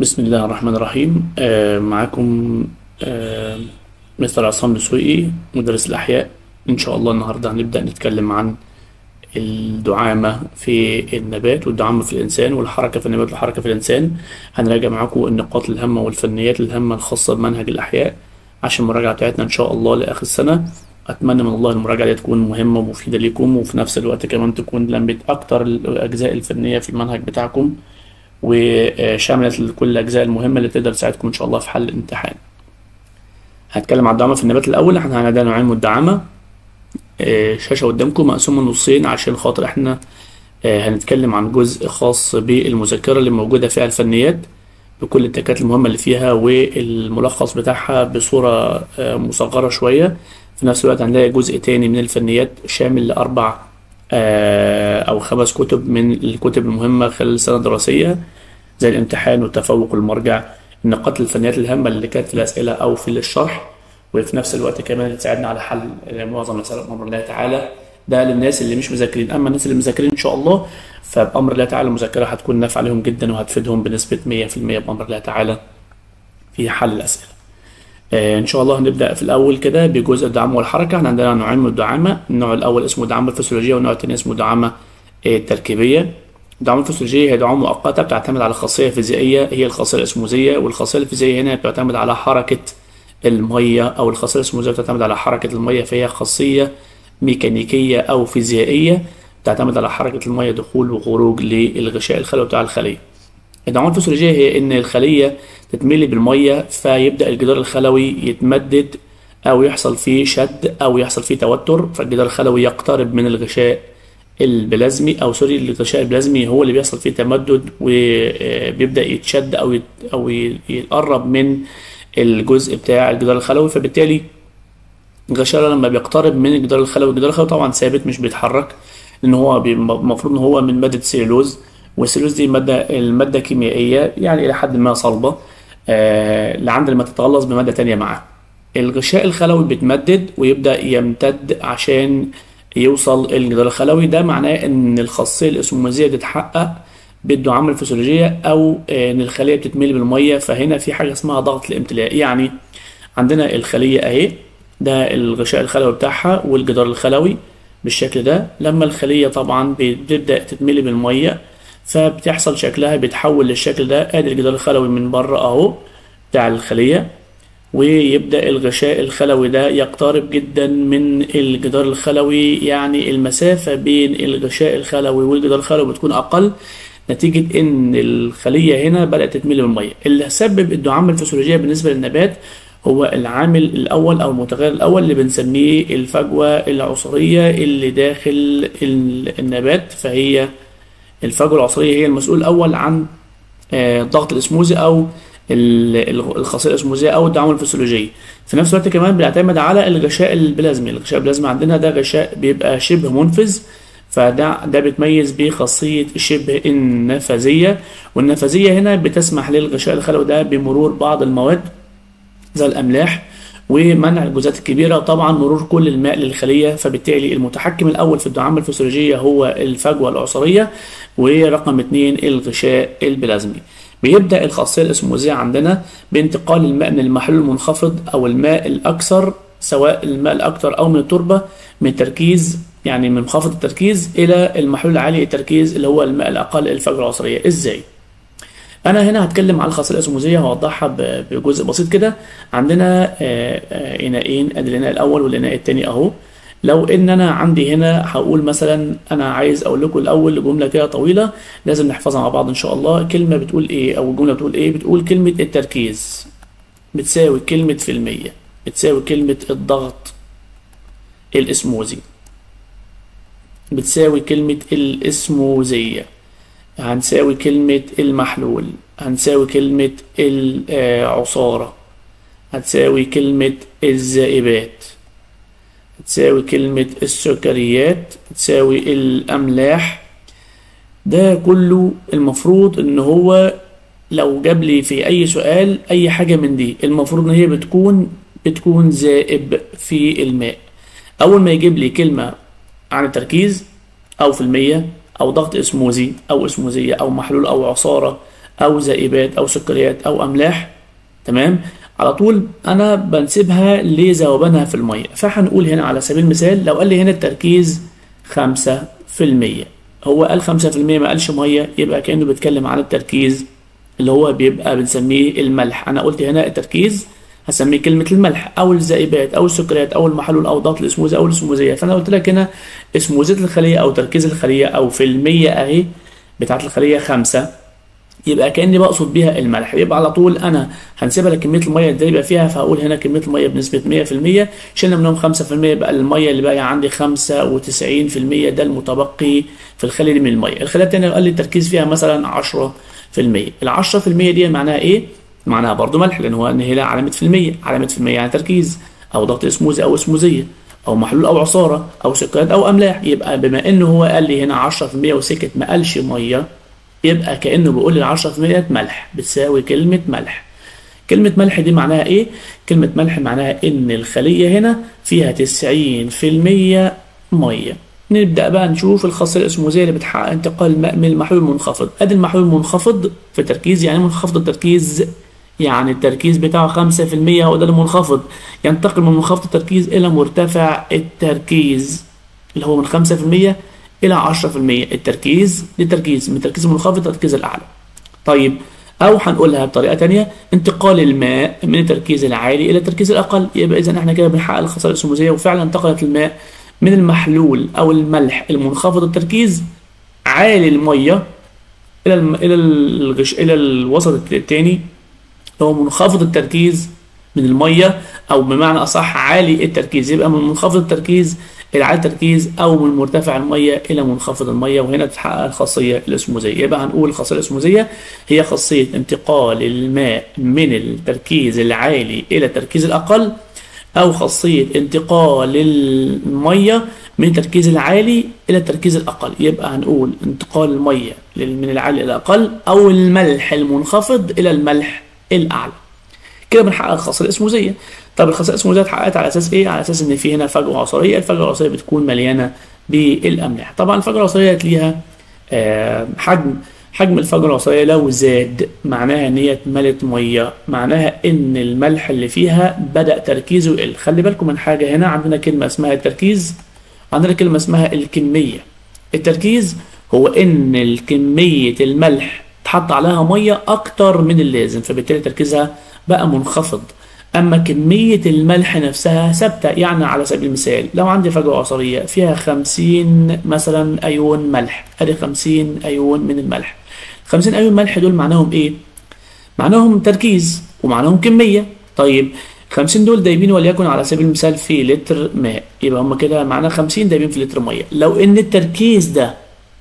بسم الله الرحمن الرحيم آه معاكم آه مستر عصام دسوقي مدرس الأحياء إن شاء الله النهاردة هنبدأ نتكلم عن الدعامة في النبات والدعامة في الإنسان والحركة في النبات والحركة في الإنسان هنراجع معاكم النقاط الهامة والفنيات الهامة الخاصة بمنهج الأحياء عشان المراجعة بتاعتنا إن شاء الله لآخر السنة أتمنى من الله المراجعة دي تكون مهمة ومفيدة ليكم وفي نفس الوقت كمان تكون لمت أكتر الأجزاء الفنية في المنهج بتاعكم وشملت كل الأجزاء المهمة اللي تقدر تساعدكم إن شاء الله في حل الامتحان. هتكلم عن الدعامة في النبات الأول احنا هنعمل نوعين من الدعامة شاشة قدامكم مقسومة نصين عشان خاطر احنا هنتكلم عن جزء خاص بالمذكرة اللي موجودة فيها الفنيات بكل التكات المهمة اللي فيها والملخص بتاعها بصورة مصغرة شوية في نفس الوقت هنلاقي جزء تاني من الفنيات شامل لأربع أو خمس كتب من الكتب المهمة خلال السنة الدراسية زي الامتحان والتفوق والمرجع النقاط الفنيات الهامة اللي كانت في الأسئلة أو في الشرح وفي نفس الوقت كمان تساعدنا على حل معظم المسائل بأمر الله تعالى ده للناس اللي مش مذاكرين أما الناس اللي مذاكرين إن شاء الله فبأمر الله تعالى المذاكرة هتكون نافعة عليهم جدا وهتفيدهم بنسبة 100% بأمر الله تعالى في حل الأسئلة. آه ان شاء الله هنبدا في الاول كده بجزء الدعامه والحركه احنا عندنا نوعين من الدعامه النوع الاول اسمه الدعامه الفسيولوجيه والنوع الثاني اسمه الدعامه التركيبيه الدعامه الفسيولوجيه هي دعامه مؤقته بتعتمد على خاصيه فيزيائيه هي الخاصيه الاسموزيه والخاصيه الفيزيائيه هنا بتعتمد على حركه الميه او الخاصيه الاسموزيه بتعتمد على حركه الميه فهي خاصيه ميكانيكيه او فيزيائيه بتعتمد على حركه الميه دخول وخروج للغشاء الخلوي بتاع الخليه الدعامة الفسيولوجية هي إن الخلية تتملي بالمية فيبدأ الجدار الخلوي يتمدد أو يحصل فيه شد أو يحصل فيه توتر فالجدار الخلوي يقترب من الغشاء البلازمي أو سوري الغشاء البلازمي هو اللي بيحصل فيه تمدد وبيبدأ يتشد أو أو يقرب من الجزء بتاع الجدار الخلوي فبالتالي الغشاء لما بيقترب من الجدار الخلوي الجدار الخلوي طبعا ثابت مش بيتحرك لأن هو المفروض إن هو من مادة سيلولوز والسيلوز دي مادة المادة كيميائية يعني إلى حد ما صلبة آه لعند لما تتغلظ بمادة تانية معاها الغشاء الخلوي بيتمدد ويبدأ يمتد عشان يوصل الجدار الخلوي ده معناه إن الخاصية الأسموزية بتتحقق بالدعامة الفسيولوجية أو آه إن الخلية بتتملي بالمية فهنا في حاجة اسمها ضغط الامتلاء يعني عندنا الخلية أهي ده الغشاء الخلوي بتاعها والجدار الخلوي بالشكل ده لما الخلية طبعا بتبدأ تتملي بالمية فبتحصل شكلها بيتحول للشكل ده ادي الجدار الخلوي من بره اهو بتاع الخليه ويبدا الغشاء الخلوي ده يقترب جدا من الجدار الخلوي يعني المسافه بين الغشاء الخلوي والجدار الخلوي بتكون اقل نتيجة إن الخلية هنا بدأت تتملي بالمية، اللي سبب الدعامة الفسيولوجية بالنسبة للنبات هو العامل الأول أو المتغير الأول اللي بنسميه الفجوة العصرية اللي داخل النبات فهي الفجوة العصرية هي المسؤول الأول عن الضغط الاسموزي أو الخاصية الاسموزية أو الدعامة الفسيولوجية في نفس الوقت كمان بيعتمد على الغشاء البلازمي الغشاء البلازمي عندنا ده غشاء بيبقى شبه منفذ فده ده بيتميز بخاصية شبه النفاذية والنفاذية هنا بتسمح للغشاء الخلوي ده بمرور بعض المواد زي الأملاح ومنع الجزيئات الكبيرة وطبعا مرور كل الماء للخلية فبالتالي المتحكم الأول في الدعامة الفسيولوجية هو الفجوة العصرية ورقم اتنين الغشاء البلازمي بيبدأ الخاصية الاسموزية عندنا بانتقال الماء من المحلول المنخفض أو الماء الأكثر سواء الماء الأكثر أو من التربة من تركيز يعني من منخفض التركيز إلى المحلول العالي التركيز اللي هو الماء الأقل الفجوة العصرية إزاي؟ انا هنا هتكلم على الخاصيه الاسموزيه هوضحها بجزء بسيط كده عندنا اناءين ادي الاناء الاول والاناء الثاني اهو لو ان انا عندي هنا هقول مثلا انا عايز اقول لكم الاول جمله كده طويله لازم نحفظها مع بعض ان شاء الله كلمه بتقول ايه او الجمله بتقول ايه بتقول كلمه التركيز بتساوي كلمه في المية بتساوي كلمه الضغط الاسموزي بتساوي كلمه الاسموزيه هنساوي كلمة المحلول هنساوي كلمة العصارة هتساوي كلمة الزائبات هتساوي كلمة السكريات هتساوي الأملاح ده كله المفروض إن هو لو جاب لي في أي سؤال أي حاجة من دي المفروض إن هي بتكون بتكون زائب في الماء أول ما يجيب لي كلمة عن التركيز أو في المية أو ضغط اسموزي أو اسموزية أو محلول أو عصارة او ذائبات او سكريات او املاح تمام على طول انا بنسيبها لذوبانها في الميه فهنقول هنا على سبيل المثال لو قال لي هنا التركيز 5% هو قال 5% ما قالش ميه يبقى كانه بيتكلم عن التركيز اللي هو بيبقى بنسميه الملح انا قلت هنا التركيز هسميه كلمة الملح أو الذائبات أو السكريات أو المحلول أو ضغط الإسموزة أو الإسموزية فأنا قلت لك هنا إسموزة الخلية أو تركيز الخلية أو في المية أهي بتاعت الخلية خمسة يبقى كأني بقصد بيها الملح يبقى على طول أنا هنسيبها لكمية المية اللي يبقى فيها فهقول هنا كمية المية بنسبة 100% شلنا منهم 5% يبقى المية اللي باقية عندي 95% ده المتبقي في الخلية دي من المية الخلية التانية قال لي التركيز فيها مثلا 10% ال 10% دي معناها إيه؟ معناها برضو ملح لان هو ان هي لها علامه في المية علامه في المية يعني تركيز او ضغط اسموزي او اسموزيه او محلول او عصاره او سكريات او املاح يبقى بما انه هو قال لي هنا 10% وسكت ما قالش ميه يبقى كانه بيقول لي 10% ملح بتساوي كلمه ملح كلمة ملح دي معناها ايه؟ كلمة ملح معناها ان الخلية هنا فيها 90% مية نبدأ بقى نشوف الخاصية الاسموزية اللي بتحقق انتقال الماء من المحلول المنخفض ادي المحلول المنخفض في تركيز يعني منخفض التركيز يعني التركيز بتاعه خمسة في المية هو ده المنخفض ينتقل من منخفض التركيز إلى مرتفع التركيز اللي هو من خمسة في المية إلى عشرة في المية التركيز للتركيز من التركيز المنخفض للتركيز الأعلى طيب أو هنقولها بطريقة تانية انتقال الماء من التركيز العالي إلى التركيز الأقل يبقى إذا إحنا كده بنحقق الخسارة الاسموزية وفعلا انتقلت الماء من المحلول أو الملح المنخفض التركيز عالي المية إلى الم... إلى الغش... إلى الوسط الثاني هو منخفض التركيز من المية أو بمعنى أصح عالي التركيز يبقى من منخفض التركيز إلى عالي التركيز أو من مرتفع المية إلى منخفض المية وهنا تتحقق الخاصية الأسموزية يبقى هنقول الخاصية الأسموزية هي خاصية انتقال الماء من التركيز العالي إلى التركيز الأقل أو خاصية انتقال المية من التركيز العالي إلى التركيز الأقل يبقى هنقول انتقال المية من العالي إلى الأقل أو الملح المنخفض إلى الملح الاعلى كده بنحقق الخاصيه الاسموزيه طب الخاصيه الاسموزيه اتحققت على اساس ايه على اساس ان في هنا فجوه عصاريه الفجوه العصاريه بتكون مليانه بالاملاح طبعا الفجوه العصاريه ليها آه حجم حجم الفجوه العصاريه لو زاد معناها ان هي اتملت ميه معناها ان الملح اللي فيها بدا تركيزه يقل خلي بالكم من حاجه هنا عندنا كلمه اسمها التركيز عندنا كلمه اسمها الكميه التركيز هو ان كميه الملح اتحط عليها ميه اكتر من اللازم فبالتالي تركيزها بقى منخفض اما كميه الملح نفسها ثابته يعني على سبيل المثال لو عندي فجوه عصاريه فيها 50 مثلا ايون ملح ادي 50 ايون من الملح 50 ايون ملح دول معناهم ايه معناهم تركيز ومعناهم كميه طيب 50 دول دايبين وليكن على سبيل المثال في لتر ماء يبقى هم كده معناه 50 دايبين في لتر ميه لو ان التركيز ده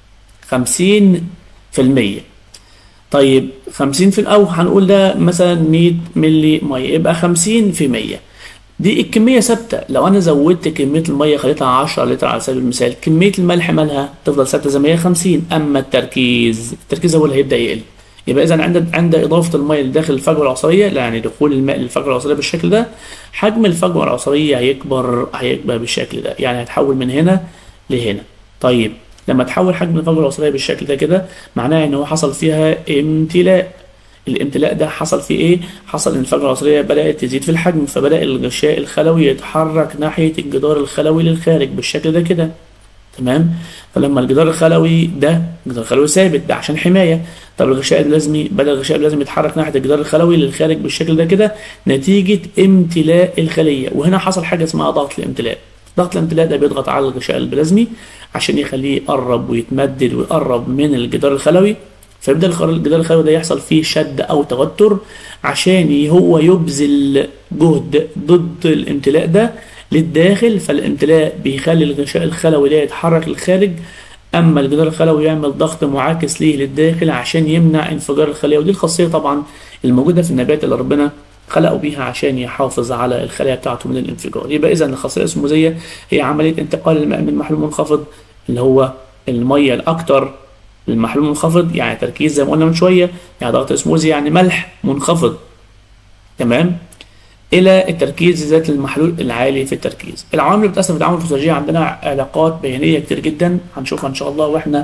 50 في المية طيب 50 في او هنقول ده مثلا 100 ملي ميه يبقى 50 في 100 دي الكميه ثابته لو انا زودت كميه الميه خليتها 10 لتر على سبيل المثال كميه الملح مالها تفضل ثابته زي ما هي 50 اما التركيز التركيز هو اللي هيبدا يقل يبقى اذا عند عند اضافه الميه لداخل الفجوه العصريه يعني دخول الماء للفجوه العصريه بالشكل ده حجم الفجوه العصريه هيكبر هيكبر بالشكل ده يعني هيتحول من هنا لهنا طيب لما تحول حجم الفجوه العصريه بالشكل ده كده معناها ان هو حصل فيها امتلاء الامتلاء ده حصل فيه ايه حصل ان الفجوه العصريه بدات تزيد في الحجم فبدا الغشاء الخلوي يتحرك ناحيه الجدار الخلوي للخارج بالشكل ده كده تمام فلما الجدار الخلوي ده الجدار الخلوي ثابت ده عشان حمايه طب الغشاء اللازمي بدا الغشاء اللازمي يتحرك ناحيه الجدار الخلوي للخارج بالشكل ده كده نتيجه امتلاء الخليه وهنا حصل حاجه اسمها ضغط الامتلاء ضغط الامتلاء ده بيضغط على الغشاء البلازمي عشان يخليه يقرب ويتمدد ويقرب من الجدار الخلوي فيبدا الجدار الخلوي ده يحصل فيه شد او توتر عشان هو يبذل جهد ضد الامتلاء ده للداخل فالامتلاء بيخلي الغشاء الخلوي ده يتحرك للخارج اما الجدار الخلوي يعمل ضغط معاكس ليه للداخل عشان يمنع انفجار الخليه ودي الخاصيه طبعا الموجوده في النبات اللي ربنا خلقوا بيها عشان يحافظ على الخلايا بتاعته من الانفجار يبقى اذا الخاصيه الاسموزيه هي عمليه انتقال الماء من محلول منخفض اللي هو الميه الاكتر للمحلول المنخفض يعني تركيز زي ما قلنا من شويه يعني ضغط اسموزي يعني ملح منخفض تمام الى التركيز ذات المحلول العالي في التركيز العوامل اللي بتاثر في التعامل الفسيولوجي عندنا علاقات بيانيه كتير جدا هنشوفها ان شاء الله واحنا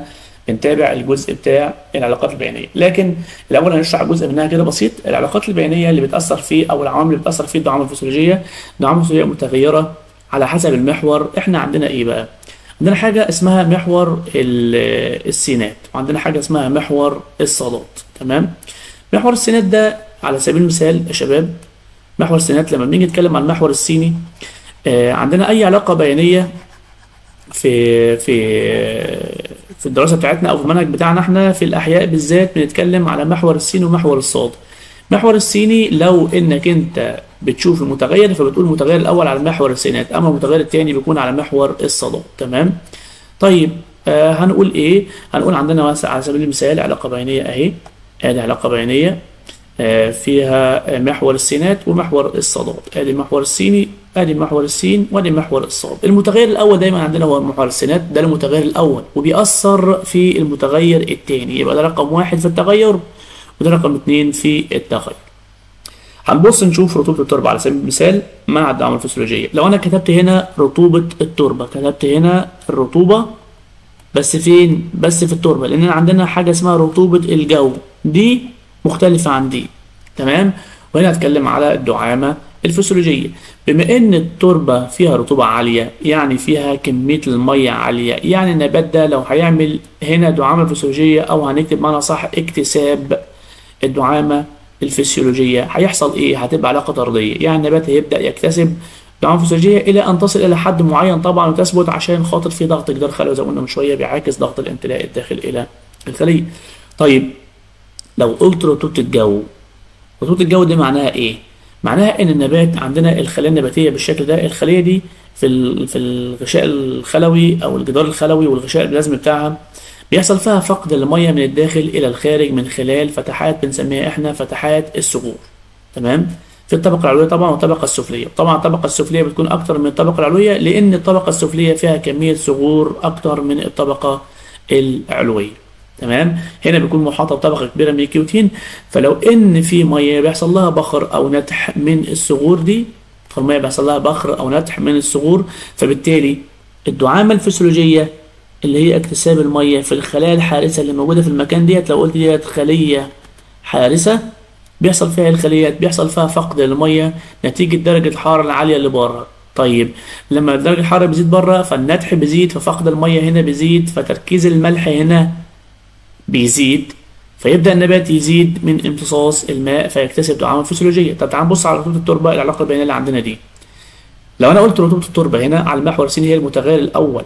بنتابع الجزء بتاع العلاقات البيانيه لكن الاول هنشرح جزء منها كده بسيط العلاقات البيانيه اللي بتاثر فيه او العوامل اللي بتاثر فيه الدعامه الفسيولوجيه الدعامه الفسيولوجيه متغيره على حسب المحور احنا عندنا ايه بقى عندنا حاجه اسمها محور السينات وعندنا حاجه اسمها محور الصادات تمام محور السينات ده على سبيل المثال يا شباب محور السينات لما بنيجي نتكلم عن المحور السيني آه عندنا اي علاقه بيانيه في في في الدراسه بتاعتنا او في المنهج بتاعنا احنا في الاحياء بالذات بنتكلم على محور السين ومحور الصاد محور السيني لو انك انت بتشوف المتغير فبتقول المتغير الاول على محور السينات اما المتغير الثاني بيكون على محور الصادات تمام طيب آه هنقول ايه هنقول عندنا مثلا على سبيل المثال علاقه بيانيه اهي ادي علاقه بيانيه آه فيها محور السينات ومحور الصادات ادي المحور السيني ادي محور السين وادي محور الصاد المتغير الاول دايما عندنا هو محور السينات ده المتغير الاول وبيأثر في المتغير الثاني يبقى ده رقم واحد في التغير وده رقم اثنين في التغير هنبص نشوف رطوبة التربة على سبيل المثال مع الدعامة الفسيولوجية لو أنا كتبت هنا رطوبة التربة كتبت هنا الرطوبة بس فين؟ بس في التربة لأن عندنا حاجة اسمها رطوبة الجو دي مختلفة عن دي تمام؟ وهنا هتكلم على الدعامة الفسيولوجية بما ان التربة فيها رطوبة عالية يعني فيها كمية المية عالية يعني النبات ده لو هيعمل هنا دعامة فسيولوجية او هنكتب معنى صح اكتساب الدعامة الفسيولوجية هيحصل ايه هتبقى علاقة طردية يعني النبات هيبدأ يكتسب دعامة فسيولوجية الى ان تصل الى حد معين طبعا وتثبت عشان خاطر في ضغط جدار خلوي زي ما قلنا من شوية بيعاكس ضغط الامتلاء الداخل الى الخلية طيب لو قلت رطوبة الجو رطوبة الجو دي معناها ايه معناها ان النبات عندنا الخلايا النباتيه بالشكل ده الخليه دي في في الغشاء الخلوي او الجدار الخلوي والغشاء البلازمي بتاعها بيحصل فيها فقد الميه من الداخل الى الخارج من خلال فتحات بنسميها احنا فتحات الصغور تمام في الطبقه العلويه طبعا والطبقه السفليه طبعا الطبقه السفليه بتكون اكتر من الطبقه العلويه لان الطبقه السفليه فيها كميه صغور اكتر من الطبقه العلويه تمام هنا بيكون محاطه بطبقه كبيره من الكيوتين فلو ان في ميه بيحصل لها بخر او نتح من الصغور دي فالميه بيحصل لها بخر او نتح من الصغور فبالتالي الدعامه الفسيولوجيه اللي هي اكتساب الميه في الخلايا الحارسه اللي موجوده في المكان ديت لو قلت ديت خليه حارسه بيحصل فيها الخليات بيحصل فيها فقد للميه نتيجه درجه الحراره العاليه اللي بره طيب لما درجه الحراره بتزيد بره فالنتح بيزيد ففقد الميه هنا بيزيد فتركيز الملح هنا بيزيد فيبدا النبات يزيد من امتصاص الماء فيكتسب دعامه فسيولوجيه طب تعال نبص على رطوبه التربه العلاقه البينيه اللي عندنا دي لو انا قلت رطوبه التربه هنا على المحور السيني هي المتغير الاول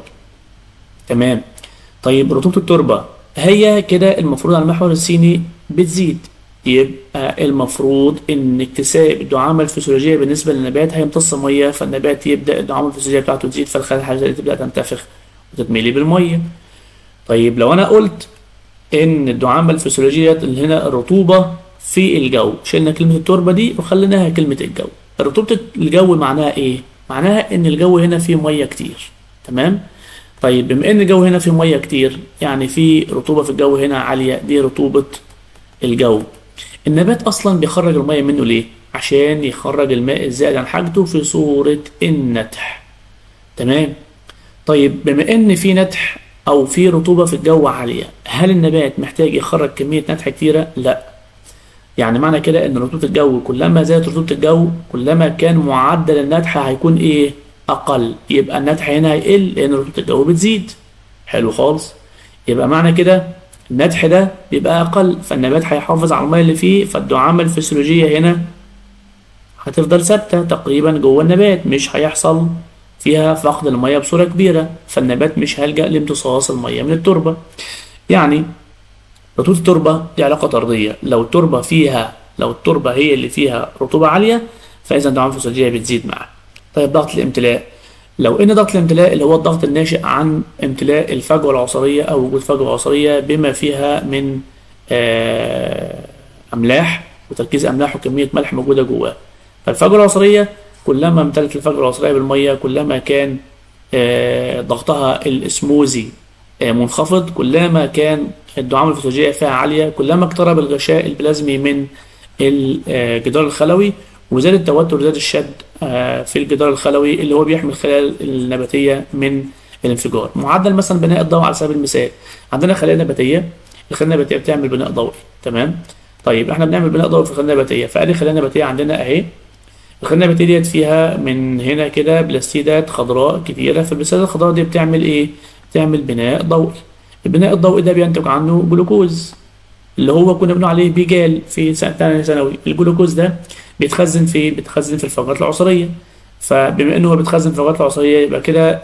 تمام طيب رطوبه التربه هي كده المفروض على المحور السيني بتزيد يبقى المفروض ان اكتساب الدعامه الفسيولوجيه بالنسبه للنبات هيمتص ميه فالنبات يبدا الدعامه الفسيولوجيه بتاعته تزيد فالخلايا الحجريه تبدا تنتفخ وتتملي بالميه طيب لو انا قلت ان الدعامه الفسيولوجيه اللي هنا الرطوبه في الجو شلنا كلمه التربه دي وخليناها كلمه الجو رطوبه الجو معناها ايه معناها ان الجو هنا فيه ميه كتير تمام طيب بما ان الجو هنا فيه ميه كتير يعني في رطوبه في الجو هنا عاليه دي رطوبه الجو النبات اصلا بيخرج الميه منه ليه عشان يخرج الماء الزائد عن حاجته في صوره النتح تمام طيب بما ان في نتح او في رطوبه في الجو عاليه هل النبات محتاج يخرج كميه نتح كتيره لا يعني معنى كده ان رطوبه الجو كلما زادت رطوبه الجو كلما كان معدل النتح هيكون ايه اقل يبقى النتح هنا هيقل لان رطوبه الجو بتزيد حلو خالص يبقى معنى كده النتح ده بيبقى اقل فالنبات هيحافظ على الميه اللي فيه فالدعامه الفسيولوجيه هنا هتفضل ثابته تقريبا جوه النبات مش هيحصل فيها فقد الميه بصوره كبيره فالنبات مش هيلجا لامتصاص الميه من التربه يعني رطوبه التربه دي علاقه طرديه لو التربه فيها لو التربه هي اللي فيها رطوبه عاليه فاذا الدعامه الفسيولوجيه بتزيد معاها طيب ضغط الامتلاء لو ان ضغط الامتلاء اللي هو الضغط الناشئ عن امتلاء الفجوه العصريه او وجود فجوه عصريه بما فيها من املاح وتركيز املاح وكميه ملح موجوده جواها فالفجوه العصريه كلما امتلت الفجوه العصريه بالميه كلما كان ضغطها الاسموزي منخفض كلما كان الدعامه الفسيولوجيه فيها عاليه كلما اقترب الغشاء البلازمي من الجدار الخلوي وزاد التوتر وزاد الشد في الجدار الخلوي اللي هو بيحمي الخلايا النباتيه من الانفجار معدل مثلا بناء الضوء على سبيل المثال عندنا خلايا نباتيه الخلايا النباتيه بتعمل بناء ضوئي تمام طيب احنا بنعمل بناء ضوئي في الخلايا النباتيه فادي خلايا نباتيه عندنا اهي الخلايا النباتيه ديت فيها من هنا كده بلاستيدات خضراء كتيره فالبلاستيدات الخضراء دي بتعمل ايه بتعمل بناء ضوئي البناء الضوئي ده بينتج عنه جلوكوز اللي هو كنا بنقول عليه بيجال في سنه ثانيه ثانوي الجلوكوز ده بيتخزن في بيتخزن في الفقرات العصريه فبما انه هو بيتخزن في الفقرات العصريه يبقى كده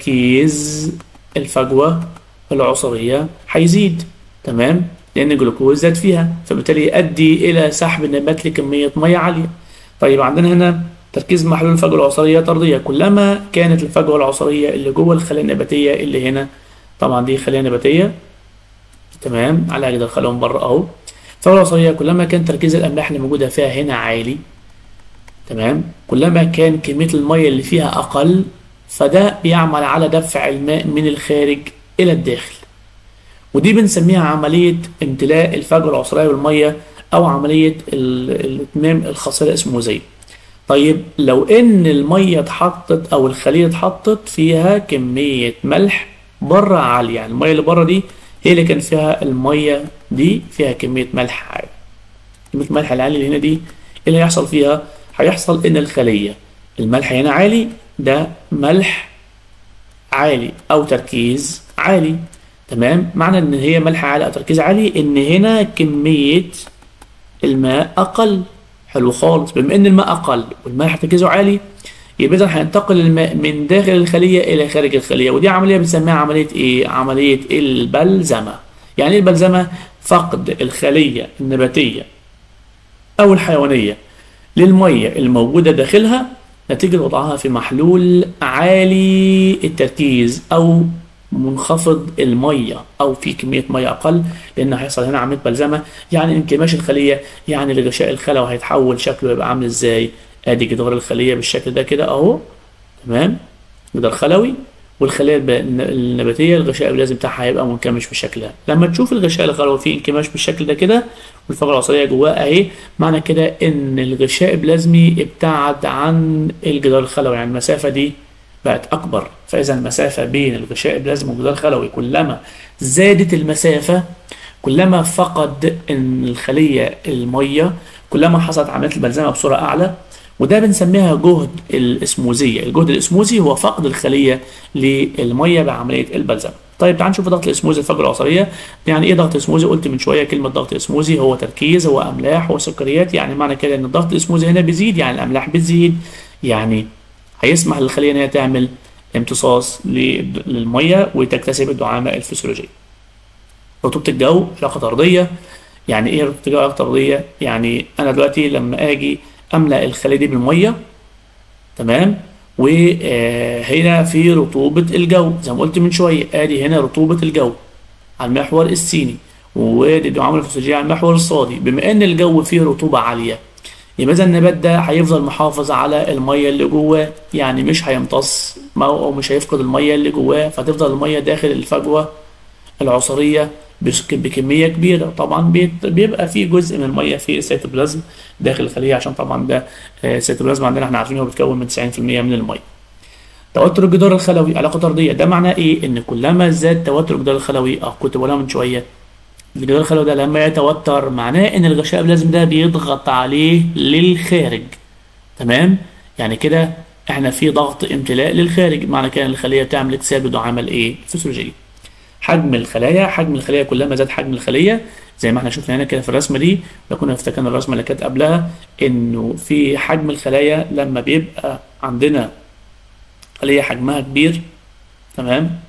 تركيز الفجوه العصريه هيزيد تمام لان الجلوكوز زاد فيها فبالتالي يؤدي الى سحب النبات لكميه ميه عاليه طيب عندنا هنا تركيز محلول الفجوه العصريه طرديه كلما كانت الفجوه العصريه اللي جوه الخلايا النباتيه اللي هنا طبعا دي خلايا نباتيه تمام على اجدر خلاهم بره اهو الفجوه العصريه كلما كان تركيز الاملاح اللي موجوده فيها هنا عالي تمام كلما كان كميه الميه اللي فيها اقل فده بيعمل على دفع الماء من الخارج الى الداخل ودي بنسميها عمليه امتلاء الفجوه العصريه بالميه او عمليه الاتمام الخاصيه الاسموزيه طيب لو ان الميه اتحطت او الخليه اتحطت فيها كميه ملح بره عاليه يعني الميه اللي بره دي هي اللي كان فيها الميه دي فيها كميه ملح عالي كميه الملح العالي اللي هنا دي ايه اللي هيحصل فيها هيحصل ان الخليه الملح هنا عالي ده ملح عالي او تركيز عالي تمام معنى ان هي ملح عالي او تركيز عالي ان هنا كميه الماء اقل حلو خالص بما ان الماء اقل والماء تركيزه عالي يبقى اذا هينتقل الماء من داخل الخليه الى خارج الخليه ودي عمليه بنسميها عمليه ايه عمليه البلزمه يعني ايه البلزمه فقد الخليه النباتيه او الحيوانيه للميه الموجوده داخلها نتيجه وضعها في محلول عالي التركيز او منخفض الميه او في كميه ميه اقل لان هيحصل هنا عمليه بلزمه يعني انكماش الخليه يعني الغشاء الخلوي هيتحول شكله يبقى عامل ازاي ادي جدار الخليه بالشكل ده كده اهو تمام جدار خلوي والخليه النباتيه الغشاء اللازم بتاعها هيبقى منكمش بالشكل ده لما تشوف الغشاء الخلوي فيه انكماش بالشكل ده كده والفقره العصريه جواه اهي معنى كده ان الغشاء البلازمي ابتعد عن الجدار الخلوي يعني المسافه دي بقت اكبر فاذا المسافه بين الغشاء البلازمي والجدار الخلوي كلما زادت المسافه كلما فقد ان الخليه الميه كلما حصلت عمليه البلزمه بصوره اعلى وده بنسميها جهد الاسموزيه الجهد الاسموزي هو فقد الخليه للميه بعمليه البلزمه طيب تعال نشوف ضغط الاسموزي الفجوه العصريه يعني ايه ضغط اسموزي قلت من شويه كلمه ضغط اسموزي هو تركيز هو املاح هو سكريات يعني معنى كده ان الضغط الاسموزي هنا بيزيد يعني الاملاح بتزيد يعني هيسمح للخليه ان هي تعمل امتصاص للميه وتكتسب الدعامه الفسيولوجيه رطوبه الجو علاقه طرديه يعني ايه رطوبه الجو علاقه طرديه يعني انا دلوقتي لما اجي املا الخليه دي بالميه تمام وهنا في رطوبه الجو زي ما قلت من شويه ادي هنا رطوبه الجو على المحور السيني ودي الدعامه الفسيولوجيه على المحور الصادي بما ان الجو فيه رطوبه عاليه يبقى اذا النبات ده هيفضل محافظ على الميه اللي جواه يعني مش هيمتص او مش هيفقد الميه اللي جواه فتفضل الميه داخل الفجوه العصريه بكميه كبيره طبعا بيبقى في جزء من الميه في السيتوبلازم داخل الخليه عشان طبعا ده السيتوبلازم عندنا احنا عارفين هو بيتكون من 90% من الميه توتر الجدار الخلوي علاقه طرديه ده معناه ايه ان كلما زاد توتر الجدار الخلوي اه كنت بقولها من شويه الجدار الخلوي ده لما يتوتر معناه ان الغشاء اللازم ده بيضغط عليه للخارج تمام يعني كده احنا في ضغط امتلاء للخارج معنى كده الخليه بتعمل اكتساب لدعامه الايه فسيولوجيه حجم الخلايا حجم الخليه كلما زاد حجم الخليه زي ما احنا شفنا هنا كده في الرسمه دي لو كنا افتكرنا الرسمه اللي كانت قبلها انه في حجم الخلايا لما بيبقى عندنا خليه حجمها كبير تمام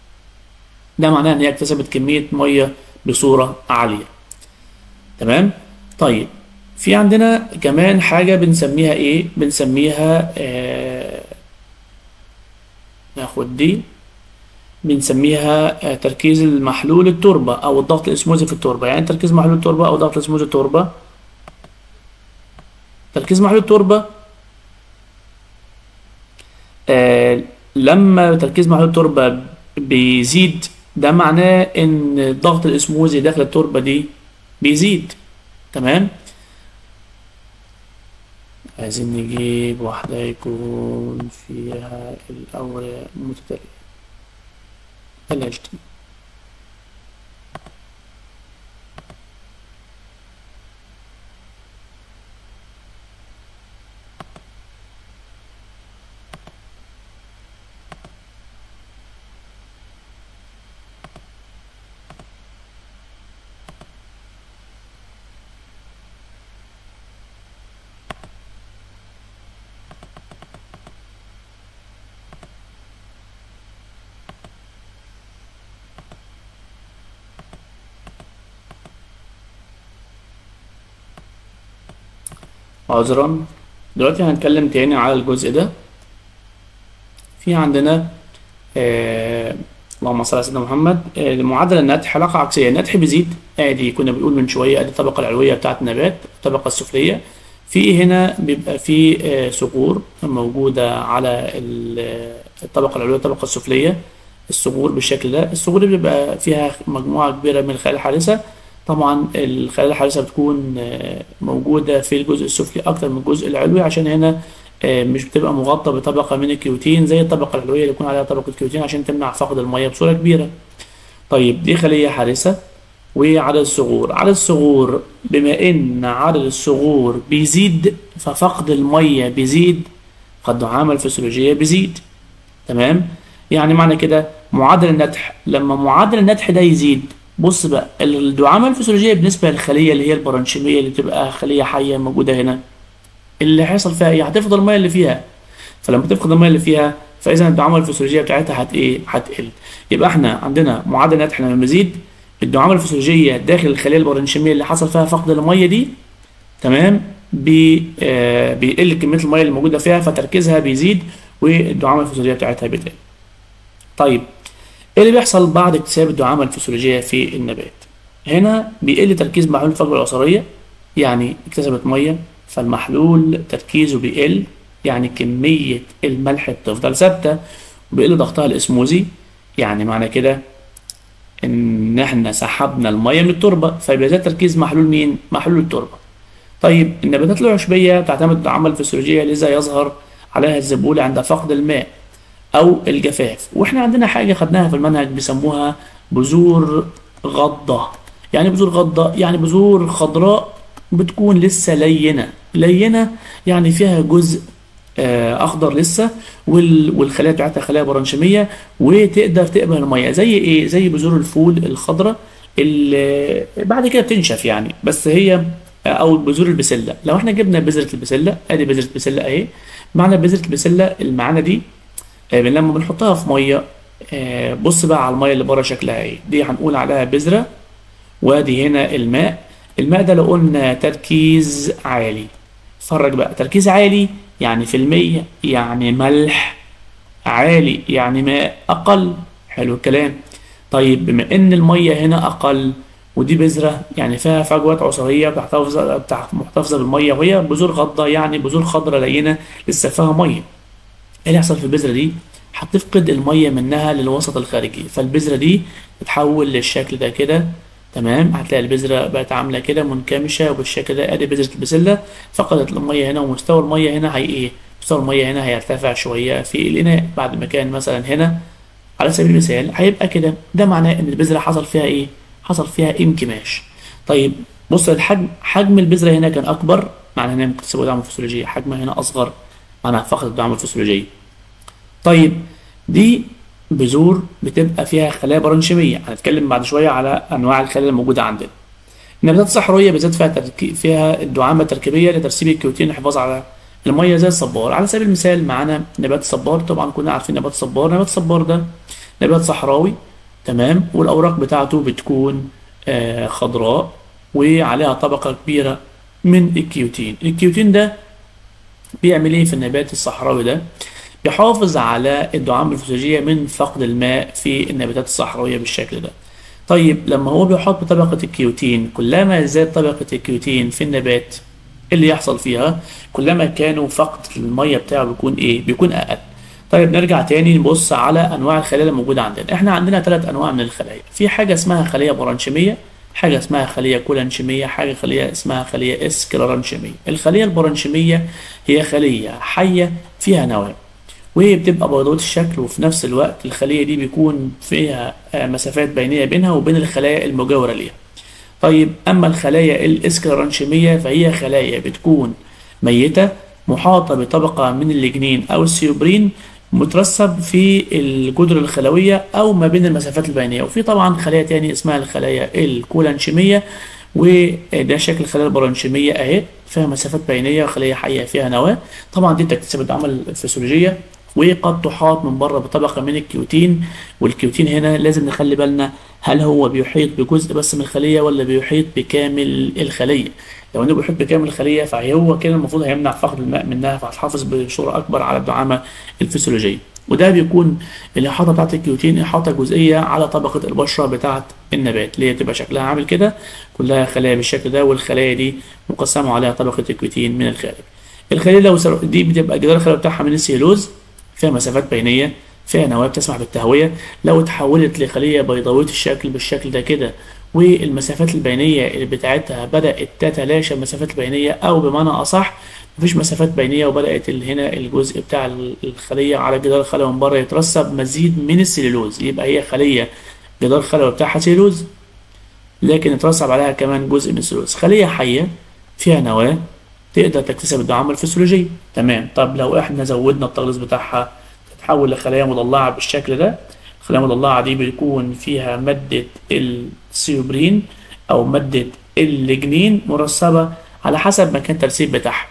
ده معناه ان هي اكتسبت كميه ميه بصوره عاليه تمام طيب في عندنا كمان حاجه بنسميها ايه بنسميها آه ناخد دي بنسميها تركيز المحلول التربة أو الضغط الإسموزي في التربة يعني تركيز محلول التربة أو ضغط الإسموزي التربة تركيز محلول التربة آه لما تركيز محلول التربة بيزيد ده معناه إن الضغط الإسموزي داخل التربة دي بيزيد تمام عايزين نجيب واحدة يكون فيها الأوراق متتالية ال HT عذرا دلوقتي هنتكلم تاني على الجزء ده في عندنا آه اللهم صل على سيدنا محمد آه معدل النتح علاقة عكسية النتح بيزيد ادي كنا بنقول من شوية ادي الطبقة العلوية بتاعة النبات الطبقة السفلية في هنا بيبقى في آه صقور موجودة على الطبقة العلوية الطبقة السفلية الصقور بالشكل ده الصقور دي بيبقى فيها مجموعة كبيرة من الخلايا الحارسة طبعا الخلايا الحارسة بتكون موجودة في الجزء السفلي أكتر من الجزء العلوي عشان هنا مش بتبقى مغطى بطبقة من الكيوتين زي الطبقة العلوية اللي يكون عليها طبقة كيوتين عشان تمنع فقد المية بصورة كبيرة. طيب دي خلية حارسة وعدد الصغور، عدد الصغور بما إن عدد الصغور بيزيد ففقد المية بيزيد فالدعامة الفسيولوجية بيزيد. تمام؟ يعني معنى كده معدل النتح لما معدل النتح ده يزيد بص بقى الدعامة الفسيولوجية بالنسبة للخلية اللي هي البرانشيمية اللي بتبقى خلية حية موجودة هنا اللي هيحصل فيها ايه؟ هتفقد المية اللي فيها فلما تفقد المية اللي فيها فإذا الدعامة الفسيولوجية بتاعتها هت ايه؟ هتقل يبقى احنا عندنا معدل نتح لما بيزيد الدعامة الفسيولوجية داخل الخلية البرانشيمية اللي حصل فيها فقد المية دي تمام بي آه بيقل كمية المية اللي موجودة فيها فتركيزها بيزيد والدعامة الفسيولوجية بتاعتها بتقل طيب ايه اللي بيحصل بعد اكتساب الدعامة الفسيولوجية في النبات؟ هنا بيقل تركيز محلول الفجوة العصارية يعني اكتسبت مية فالمحلول تركيزه بيقل يعني كمية الملح بتفضل ثابتة وبيقل ضغطها الاسموزي يعني معنى كده ان احنا سحبنا المية من التربة فبيزيد تركيز محلول مين؟ محلول التربة. طيب النباتات العشبية تعتمد على الدعامة الفسيولوجية لذا يظهر عليها الذبول عند فقد الماء او الجفاف واحنا عندنا حاجه خدناها في المنهج بيسموها بذور غضه يعني بذور غضه يعني بذور خضراء بتكون لسه لينه لينه يعني فيها جزء آه اخضر لسه والخلايا بتاعتها خلايا برانشيميه وتقدر تقبل الميه زي ايه زي بذور الفول الخضراء اللي بعد كده بتنشف يعني بس هي او بذور البسله لو احنا جبنا بذره البسله ادي بذره البسله اهي معنى بذره البسله المعانه دي لما بنحطها في ميه بص بقى على الميه اللي بره شكلها ايه دي هنقول عليها بذره وادي هنا الماء الماء ده لو قلنا تركيز عالي اتفرج بقى تركيز عالي يعني في المية يعني ملح عالي يعني ماء أقل حلو الكلام طيب بما إن المية هنا أقل ودي بذرة يعني فيها فجوات عصارية محتفظة محتفظة بالمية وهي بذور غضة يعني بذور خضراء لينة لسه فيها مية ايه اللي يحصل في البذرة دي؟ هتفقد المية منها للوسط الخارجي فالبذرة دي تتحول للشكل ده كده تمام هتلاقي البذرة بقت عاملة كده منكمشة وبالشكل ده ادي بذرة البسلة فقدت المية هنا ومستوى المية هنا هي ايه؟ مستوى المية هنا هيرتفع شوية في الإناء بعد ما كان مثلا هنا على سبيل المثال هيبقى كده ده معناه إن البذرة حصل فيها ايه؟ حصل فيها انكماش طيب بص الحجم حجم البذرة هنا كان أكبر معناه إنها مكتسبة دعم فسيولوجية حجمها هنا أصغر معناها فقدت الدعم الفسيولوجية طيب دي بذور بتبقى فيها خلايا برانشيمية هنتكلم بعد شوية على أنواع الخلايا الموجودة عندنا النباتات الصحراوية بالذات فيها تركي... فيها الدعامة التركيبية لترسيب الكيوتين والحفاظ على المية زي الصبار على سبيل المثال معانا نبات الصبار طبعا كنا عارفين نبات الصبار نبات الصبار ده نبات صحراوي تمام والأوراق بتاعته بتكون آه خضراء وعليها طبقة كبيرة من الكيوتين الكيوتين ده بيعمل ايه في النبات الصحراوي ده بيحافظ على الدعامة الفسيولوجية من فقد الماء في النباتات الصحراوية بالشكل ده طيب لما هو بيحط بطبقة الكيوتين كلما زاد طبقة الكيوتين في النبات اللي يحصل فيها كلما كانوا فقد المية بتاعه بيكون ايه بيكون اقل طيب نرجع تاني نبص على انواع الخلايا الموجودة عندنا احنا عندنا ثلاث انواع من الخلايا في حاجة اسمها خلية برانشيمية حاجة اسمها خلية كولانشيمية حاجة خلية اسمها خلية اسكلرانشيمية الخلية البرانشيمية هي خلية حية فيها نواة وبتبقى بيضاوية الشكل وفي نفس الوقت الخلية دي بيكون فيها آه، مسافات بينية بينها وبين الخلايا المجاورة ليها طيب أما الخلايا الإسكلرانشيمية فهي خلايا بتكون ميتة محاطة بطبقة من الليجنين أو السيوبرين مترسب في الجدر الخلوية أو ما بين المسافات البينية وفي طبعا خلايا تاني اسمها الخلايا الكولانشيمية وده شكل الخلايا البرانشيمية أهي فيها مسافات بينية وخلية حية فيها نواة طبعا دي بتكتسب العمل الفسيولوجية وقد تحاط من بره بطبقة من الكيوتين والكيوتين هنا لازم نخلي بالنا هل هو بيحيط بجزء بس من الخلية ولا بيحيط بكامل الخلية لو انه بيحيط بكامل الخلية فهو كده المفروض هيمنع فقد الماء منها فهتحافظ بصورة أكبر على الدعامة الفسيولوجية وده بيكون الإحاطة بتاعت الكيوتين إحاطة جزئية على طبقة البشرة بتاعت النبات اللي هي تبقى شكلها عامل كده كلها خلايا بالشكل ده والخلايا دي مقسمة عليها طبقة الكيوتين من الخارج الخلية لو سر- دي بتبقى الجدار الخلوي بتاعها من السيلوز فيها مسافات بينية فيها نواة بتسمح بالتهوية لو اتحولت لخلية بيضاوية الشكل بالشكل ده كده والمسافات البينية اللي بتاعتها بدأت تتلاشى المسافات البينية أو بمعنى أصح مفيش مسافات بينية وبدأت ال- هنا الجزء بتاع ال- الخلية على جدار الخلوي من بره يترسب مزيد من السليلوز يبقى هي خلية جدار الخلوي بتاعها سيلوز لكن اترسب عليها كمان جزء من السلوز خلية حية فيها نواة تقدر تكتسب الدعامة الفسيولوجية تمام طب لو احنا زودنا التغليظ بتاعها تتحول لخلايا مضلعة بالشكل ده الخلايا المضلعة دي بيكون فيها مادة السيوبرين أو مادة الليجنين مرسبة على حسب مكان الترسيب بتاعها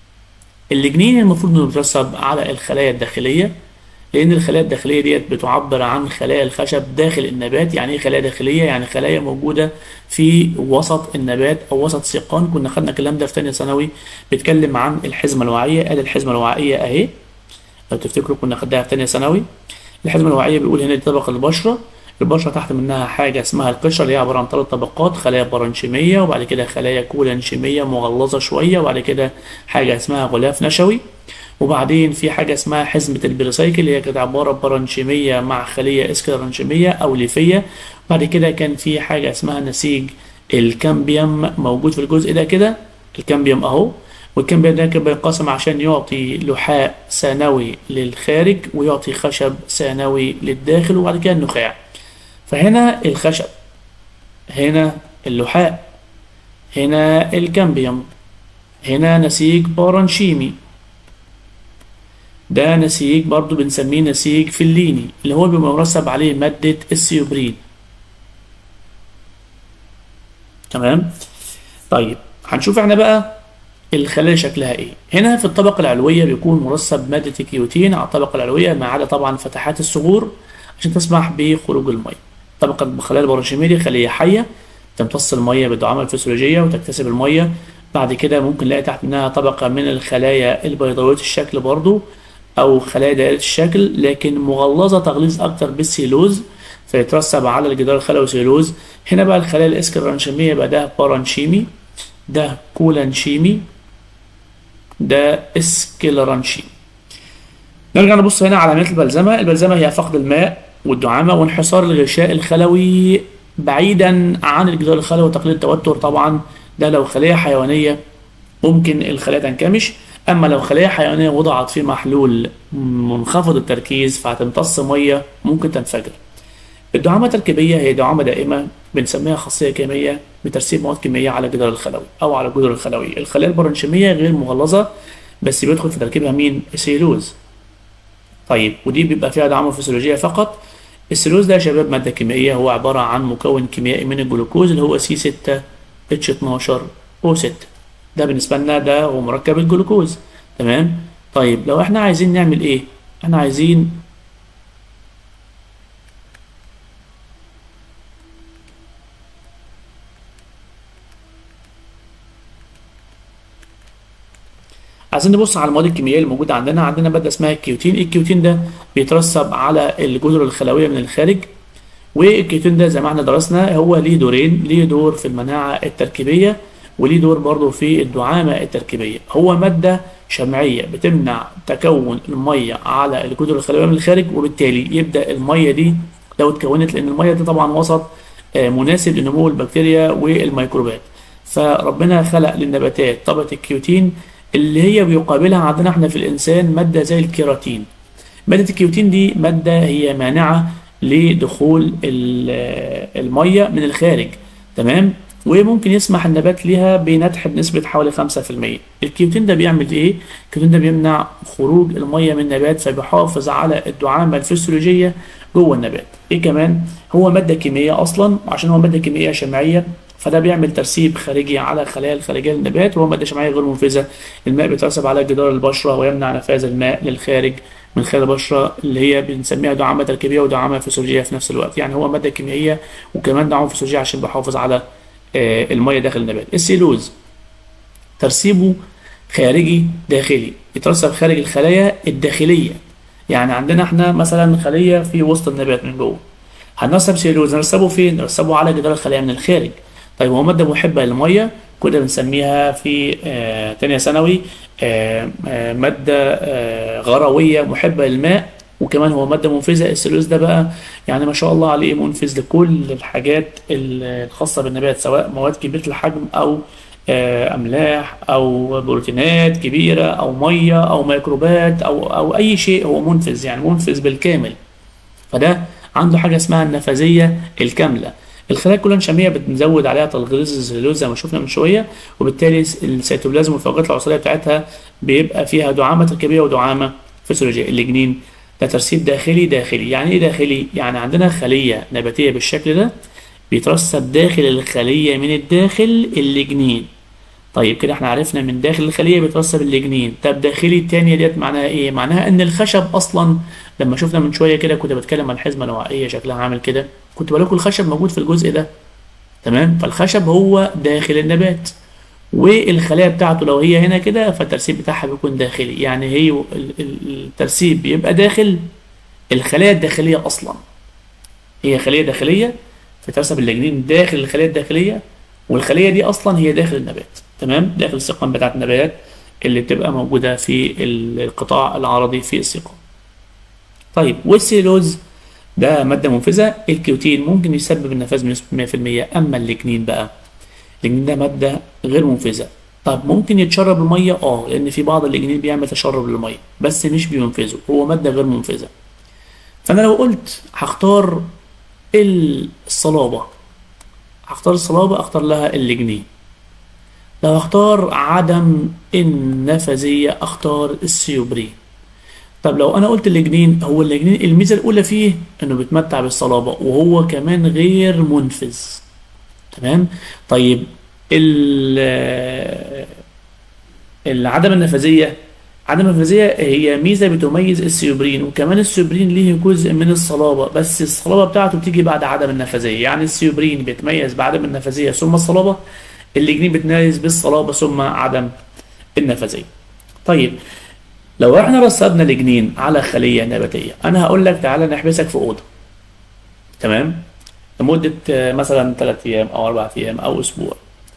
الليجنين المفروض انه بيترسب على الخلايا الداخلية لأن الخلايا الداخلية ديت بتعبر عن خلايا الخشب داخل النبات يعني ايه خلايا داخلية يعني خلايا موجودة في وسط النبات أو وسط سيقان كنا خدنا الكلام ده في تانية ثانوي بيتكلم عن الحزمة الوعية ادي الحزمة الوعية أهي لو تفتكروا كنا خدناها في تانية ثانوي الحزمة الوعية بيقول هنا دي طبقة البشرة البشرة تحت منها حاجة اسمها القشرة اللي هي عبارة عن ثلاث طبقات خلايا برانشيمية وبعد كده خلايا كولانشيمية مغلظة شوية وبعد كده حاجة اسمها غلاف نشوي وبعدين في حاجة اسمها حزمة البريسايكل اللي هي كانت عبارة برانشيمية مع خلية اسكلرانشيمية أو ليفية بعد كده كان في حاجة اسمها نسيج الكامبيوم موجود في الجزء ده كده الكامبيوم أهو والكامبيوم ده كان بينقسم عشان يعطي لحاء ثانوي للخارج ويعطي خشب ثانوي للداخل وبعد كده النخاع فهنا الخشب هنا اللحاء هنا الكامبيوم هنا نسيج بارانشيمي ده نسيج برضو بنسميه نسيج فليني اللي هو بيبقى مرسب عليه مادة السيوبرين تمام طيب هنشوف احنا بقى الخلايا شكلها ايه هنا في الطبقة العلوية بيكون مرسب مادة الكيوتين على الطبقة العلوية ما عدا طبعا فتحات الصغور عشان تسمح بخروج المية طبقة الخلايا البرانشيمية دي خلية حية تمتص المية بالدعامة الفسيولوجية وتكتسب المية بعد كده ممكن نلاقي تحت منها طبقة من الخلايا البيضاوية الشكل برضو أو خلايا دائرة الشكل لكن مغلظة تغليظ أكتر بالسيلوز فيترسب على الجدار الخلوي سيلوز هنا بقى الخلايا الاسكرانشيمية بقى ده بارانشيمي ده كولانشيمي ده اسكلرانشيمي نرجع نبص هنا على علامات البلزمة البلزمة هي فقد الماء والدعامة وانحصار الغشاء الخلوي بعيدا عن الجدار الخلوي وتقليل التوتر طبعا ده لو خلية حيوانية ممكن الخلايا تنكمش أما لو خلية حيوانية وضعت في محلول منخفض التركيز فهتمتص مية ممكن تنفجر الدعامة التركيبية هي دعامة دائمة بنسميها خاصية كيميائية بترسيب مواد كيميائية على الجدار الخلوي أو على الجدر الخلوي الخلايا البرانشيمية غير مغلظة بس بيدخل في تركيبها مين؟ السيلوز طيب ودي بيبقى فيها دعامة فسيولوجية فقط السيلوز ده يا شباب مادة كيميائية هو عبارة عن مكون كيميائي من الجلوكوز اللي هو سي 6 اتش 12 او 6 ده بالنسبة لنا ده هو مركب الجلوكوز تمام طيب لو احنا عايزين نعمل ايه احنا عايزين عايزين نبص على المواد الكيميائيه اللي موجوده عندنا عندنا ماده اسمها الكيوتين الكيوتين ده بيترسب على الجذر الخلويه من الخارج والكيوتين ده زي ما احنا درسنا هو ليه دورين ليه دور في المناعه التركيبيه وليه دور برضه في الدعامه التركيبيه هو ماده شمعيه بتمنع تكون الميه على الجذر الخلويه من الخارج وبالتالي يبدا الميه دي لو اتكونت لان الميه دي طبعا وسط مناسب لنمو البكتيريا والميكروبات فربنا خلق للنباتات طبقه الكيوتين اللي هي بيقابلها عندنا احنا في الانسان ماده زي الكيراتين مادة الكيوتين دي مادة هي مانعة لدخول ال- المية من الخارج تمام وممكن يسمح النبات ليها بنتح بنسبة حوالي 5% الكيوتين ده بيعمل ايه؟ الكيوتين ده بيمنع خروج المية من النبات فبيحافظ على الدعامة الفسيولوجية جوه النبات ايه كمان؟ هو مادة كيميائية اصلا عشان هو مادة كيميائية شمعية فده بيعمل ترسيب خارجي على الخلايا الخارجية للنبات وهو مادة شمعية غير منفذة الماء بيترسب على جدار البشرة ويمنع نفاذ الماء للخارج من خلال البشرة اللي هي بنسميها دعامة تركيبية ودعامة فسيولوجية في نفس الوقت يعني هو مادة كيميائية وكمان دعامة فسيولوجية عشان بيحافظ على آه، المية داخل النبات السيلوز ترسيبه خارجي داخلي يترسب خارج الخلايا الداخلية يعني عندنا احنا مثلا خلية في وسط النبات من جوه هنرسب سيلوز نرسبه فين؟ نرسبه على جدار الخلايا من الخارج طيب هو مادة محبة للمية كنا بنسميها في آه تانية ثانوي آه آه مادة آه غروية محبة للماء وكمان هو مادة منفذة السيلوز ده بقى يعني ما شاء الله عليه منفذ لكل الحاجات الخاصة بالنبات سواء مواد كبيرة الحجم أو آه، أملاح أو بروتينات كبيرة أو مية أو ميكروبات أو أو أي شيء هو منفذ يعني منفذ بالكامل فده عنده حاجة اسمها النفاذية الكاملة الخلايا كلها نشامية بنزود عليها تلغيز السليلوز زي ما شفنا من شوية وبالتالي السيتوبلازم والفواكه العصارية بتاعتها بيبقى فيها دعامة تركيبية ودعامة فسيولوجية الليجنين ده ترسيب داخلي داخلي يعني ايه داخلي؟ يعني عندنا خلية نباتية بالشكل ده بيترسب داخل الخلية من الداخل الليجنين طيب كده احنا عرفنا من داخل الخلية بيترسب الليجنين طب داخلي التانية ديت معناها ايه معناها ان الخشب اصلا لما شفنا من شوية كده كنت بتكلم عن حزمة نوعية شكلها عامل كده كنت بقول لكم الخشب موجود في الجزء ده تمام فالخشب هو داخل النبات والخلايا بتاعته لو هي هنا كده فالترسيب بتاعها بيكون داخلي يعني هي ال- ال- الترسيب بيبقى داخل الخلايا الداخلية اصلا هي خلية داخلية فترسب الليجنين داخل الخلية الداخلية والخلية دي أصلا هي داخل النبات تمام داخل السيقان بتاعت النبات اللي بتبقى موجودة في القطاع العرضي في السيقان طيب والسيلوز ده مادة منفذة الكيوتين ممكن يسبب النفاذ بنسبة 100% أما الليجنين بقى الليجنين ده مادة غير منفذة طب ممكن يتشرب المية اه لأن في بعض الليجنين بيعمل تشرب للمية بس مش بينفذه هو مادة غير منفذة فأنا لو قلت هختار الصلابة هختار الصلابة اختار لها اللجنين لو اختار عدم النفاذية اختار السيوبرين طب لو انا قلت اللجنين هو اللجنين الميزة الاولى فيه انه بيتمتع بالصلابة وهو كمان غير منفذ تمام طيب ال عدم النفاذية عدم النفاذية هي ميزة بتميز السيوبرين وكمان السيوبرين ليه جزء من الصلابة بس الصلابة بتاعته بتيجي بعد عدم النفاذية يعني السيوبرين بيتميز بعدم النفاذية ثم الصلابة الليجنين بيتميز بالصلابة ثم عدم النفاذية طيب لو احنا رصدنا لجنين على خلية نباتية انا هقول لك تعالى نحبسك في أوضة تمام لمدة آه، مثلا 3 ايام او 4 ايام او اسبوع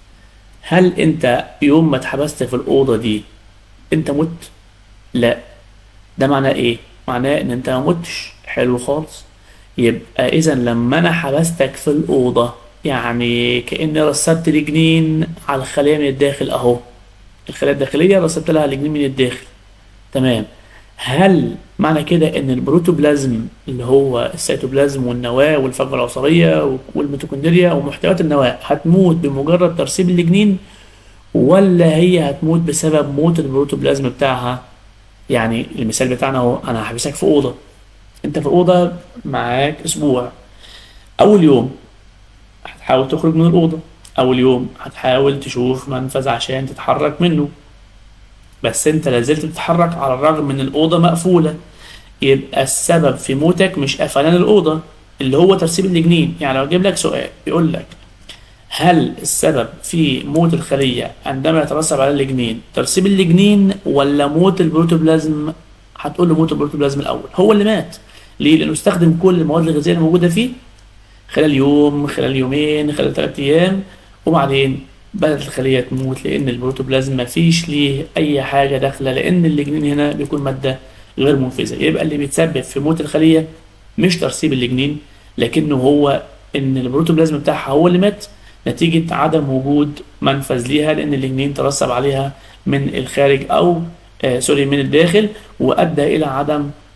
هل انت يوم ما اتحبست في الأوضة دي انت مت لا ده معناه ايه معناه ان انت ما متش حلو خالص يبقى اذا لما انا حبستك في الاوضه يعني كاني رصدت الجنين على الخليه من الداخل اهو الخلايا الداخليه رصدت لها الجنين من الداخل تمام هل معنى كده ان البروتوبلازم اللي هو السيتوبلازم والنواه والفجوه العصاريه والميتوكوندريا ومحتويات النواه هتموت بمجرد ترسيب الجنين ولا هي هتموت بسبب موت البروتوبلازم بتاعها يعني المثال بتاعنا هو انا هحبسك في اوضه انت في اوضه معاك اسبوع اول يوم هتحاول تخرج من الاوضه اول يوم هتحاول تشوف منفذ عشان تتحرك منه بس انت لازلت بتتحرك على الرغم من الاوضه مقفوله يبقى السبب في موتك مش قفلان الاوضه اللي هو ترسيب الجنين يعني لو اجيب لك سؤال بيقول لك هل السبب في موت الخلية عندما يترسب على الجنين ترسيب الجنين ولا موت البروتوبلازم هتقول له موت البروتوبلازم الأول هو اللي مات ليه؟ لأنه استخدم كل المواد الغذائية الموجودة فيه خلال يوم خلال يومين خلال ثلاثة أيام وبعدين بدأت الخلية تموت لأن البروتوبلازم ما فيش ليه أي حاجة داخلة لأن الجنين هنا بيكون مادة غير منفذة يبقى اللي بيتسبب في موت الخلية مش ترسيب الجنين لكنه هو إن البروتوبلازم بتاعها هو اللي مات نتيجة عدم وجود منفذ ليها لأن الجنين ترسب عليها من الخارج أو آه سوري من الداخل وأدى إلى عدم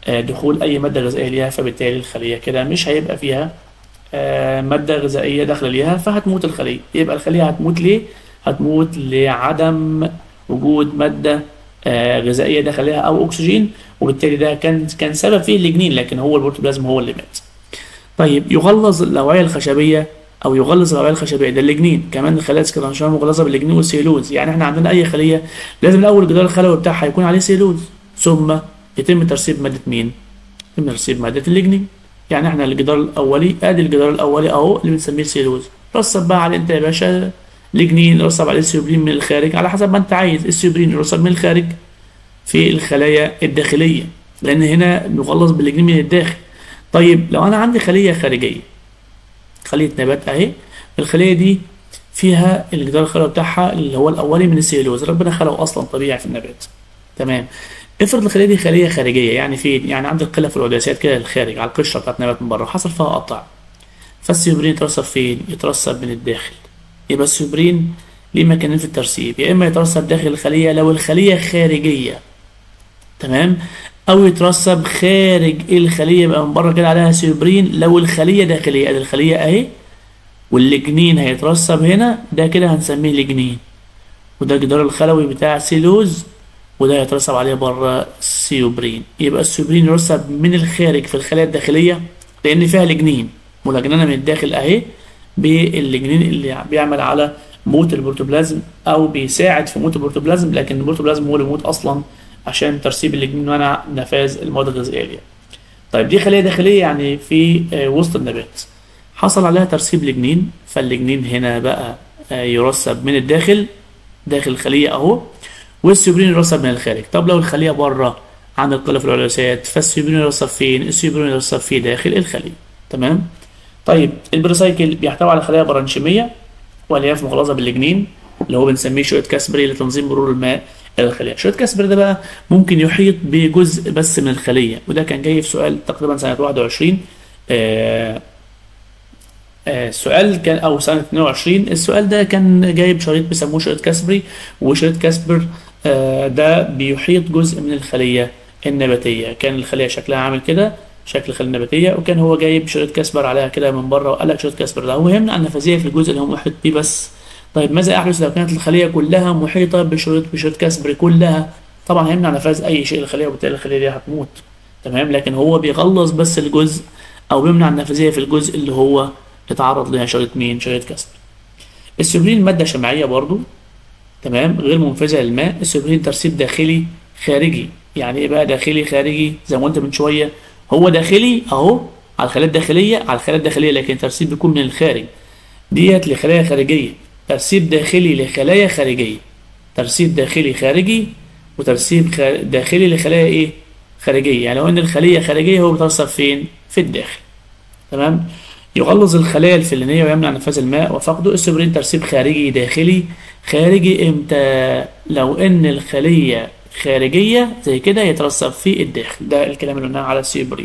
آه، دخول اي ماده غذائيه ليها فبالتالي الخليه كده مش هيبقى فيها آه، ماده غذائيه داخله ليها فهتموت الخليه يبقى الخليه هتموت ليه هتموت لعدم وجود ماده آه، غذائيه داخل ليها او اكسجين وبالتالي ده كان كان سبب فيه اللجنين لكن هو البروتوبلازم هو اللي مات طيب يغلظ الاوعيه الخشبيه او يغلظ الاوعيه الخشبيه ده اللجنين كمان الخلايا السكرانشيه مغلظه باللجنين والسيلوز يعني احنا عندنا اي خليه لازم الاول الجدار الخلوي بتاعها يكون عليه سيلوز ثم يتم ترسيب ماده مين يتم ترسيب ماده اللجنين يعني احنا الجدار الاولي ادي الجدار الاولي اهو اللي بنسميه سيلوز رسب بقى عليه انت يا باشا لجنين رسب عليه سيوبرين من الخارج على حسب ما انت عايز السيوبرين يرسب من الخارج في الخلايا الداخليه لان هنا نغلظ باللجنين من الداخل طيب لو انا عندي خليه خارجيه خليه نبات اهي الخليه دي فيها الجدار الخلوي بتاعها اللي هو الاولي من السيلوز ربنا خلقه اصلا طبيعي في النبات تمام افرض الخليه دي خليه خارجيه يعني فين يعني عند القله في العدسات كده الخارج على القشره بتاعت النبات من بره حصل فيها قطع فالسيوبرين يترسب فين يترسب من الداخل يبقى السيوبرين ليه مكانين في الترسيب يا اما يترسب داخل الخليه لو الخليه خارجيه تمام او يترسب خارج الخليه يبقى من بره كده عليها سيوبرين لو الخليه داخليه ادي الخليه اهي واللجنين هيترسب هنا ده كده هنسميه لجنين وده الجدار الخلوي بتاع سيلوز وده هيترسب عليه بره سيوبرين يبقى السيوبرين يرسب من الخارج في الخلايا الداخليه لان فيها لجنين ملجننه من الداخل اهي باللجنين اللي بيعمل على موت البروتوبلازم او بيساعد في موت البروتوبلازم لكن البروتوبلازم هو اللي بيموت اصلا عشان ترسيب اللجنين ومنع نفاذ المواد الغذائيه ليها. طيب دي خليه داخليه يعني في آه، وسط النبات حصل عليها ترسيب لجنين فاللجنين هنا بقى آه، يرسب من الداخل داخل الخليه اهو والسيوبرين يرسب من الخارج طب لو الخليه بره عن القله في العدسات فالسيوبرين يرسب فين السيوبرين يرسب في داخل الخليه تمام طيب البريسايكل بيحتوي على خلايا برانشيميه والياف مغلظه باللجنين اللي هو بنسميه شويه كاسبري لتنظيم مرور الماء الى الخليه شويه كاسبري ده بقى ممكن يحيط بجزء بس من الخليه وده كان جاي في سؤال تقريبا سنه 21 آه آه، السؤال كان او سنه 22 السؤال ده كان جايب شريط بيسموه شريط كاسبري وشريط كاسبر آه، ده بيحيط جزء من الخليه النباتيه كان الخليه شكلها عامل كده شكل الخليه النباتيه وكان هو جايب شريط كاسبر عليها كده من بره وقال لك شريط كاسبر ده هو يمنع النفاذيه في الجزء اللي هو محيط بيه بس طيب ماذا يحدث لو كانت الخليه كلها محيطه بشريط بشريط كاسبر كلها طبعا هيمنع نفاذ اي شيء للخليه وبالتالي الخليه دي هتموت تمام لكن هو بيغلظ بس الجزء او بيمنع النفاذيه في الجزء اللي هو اتعرض لها شريط مين شريط كاسبر السوبرين ماده شمعيه برضو تمام غير منفذه للماء السوبرين ترسيب داخلي خارجي يعني ايه بقى داخلي خارجي زي ما قلت من شويه هو داخلي اهو على الخلايا الداخليه على الخلايا الداخليه لكن ترسيب بيكون من الخارج ديت لخلايا خارجيه ترسيب داخلي لخلايا خارجيه ترسيب داخلي خارجي وترسيب خ- داخلي لخلايا ايه خارجيه يعني لو ان الخليه خارجيه هو بيترسب فين في الداخل تمام يغلظ الخلايا الفلينيه ويمنع نفاذ الماء وفقده السوبرين ترسيب خارجي داخلي خارجي امتى لو ان الخليه خارجيه زي كده يترسب في الداخل ده الكلام اللي قلناه على السوبرين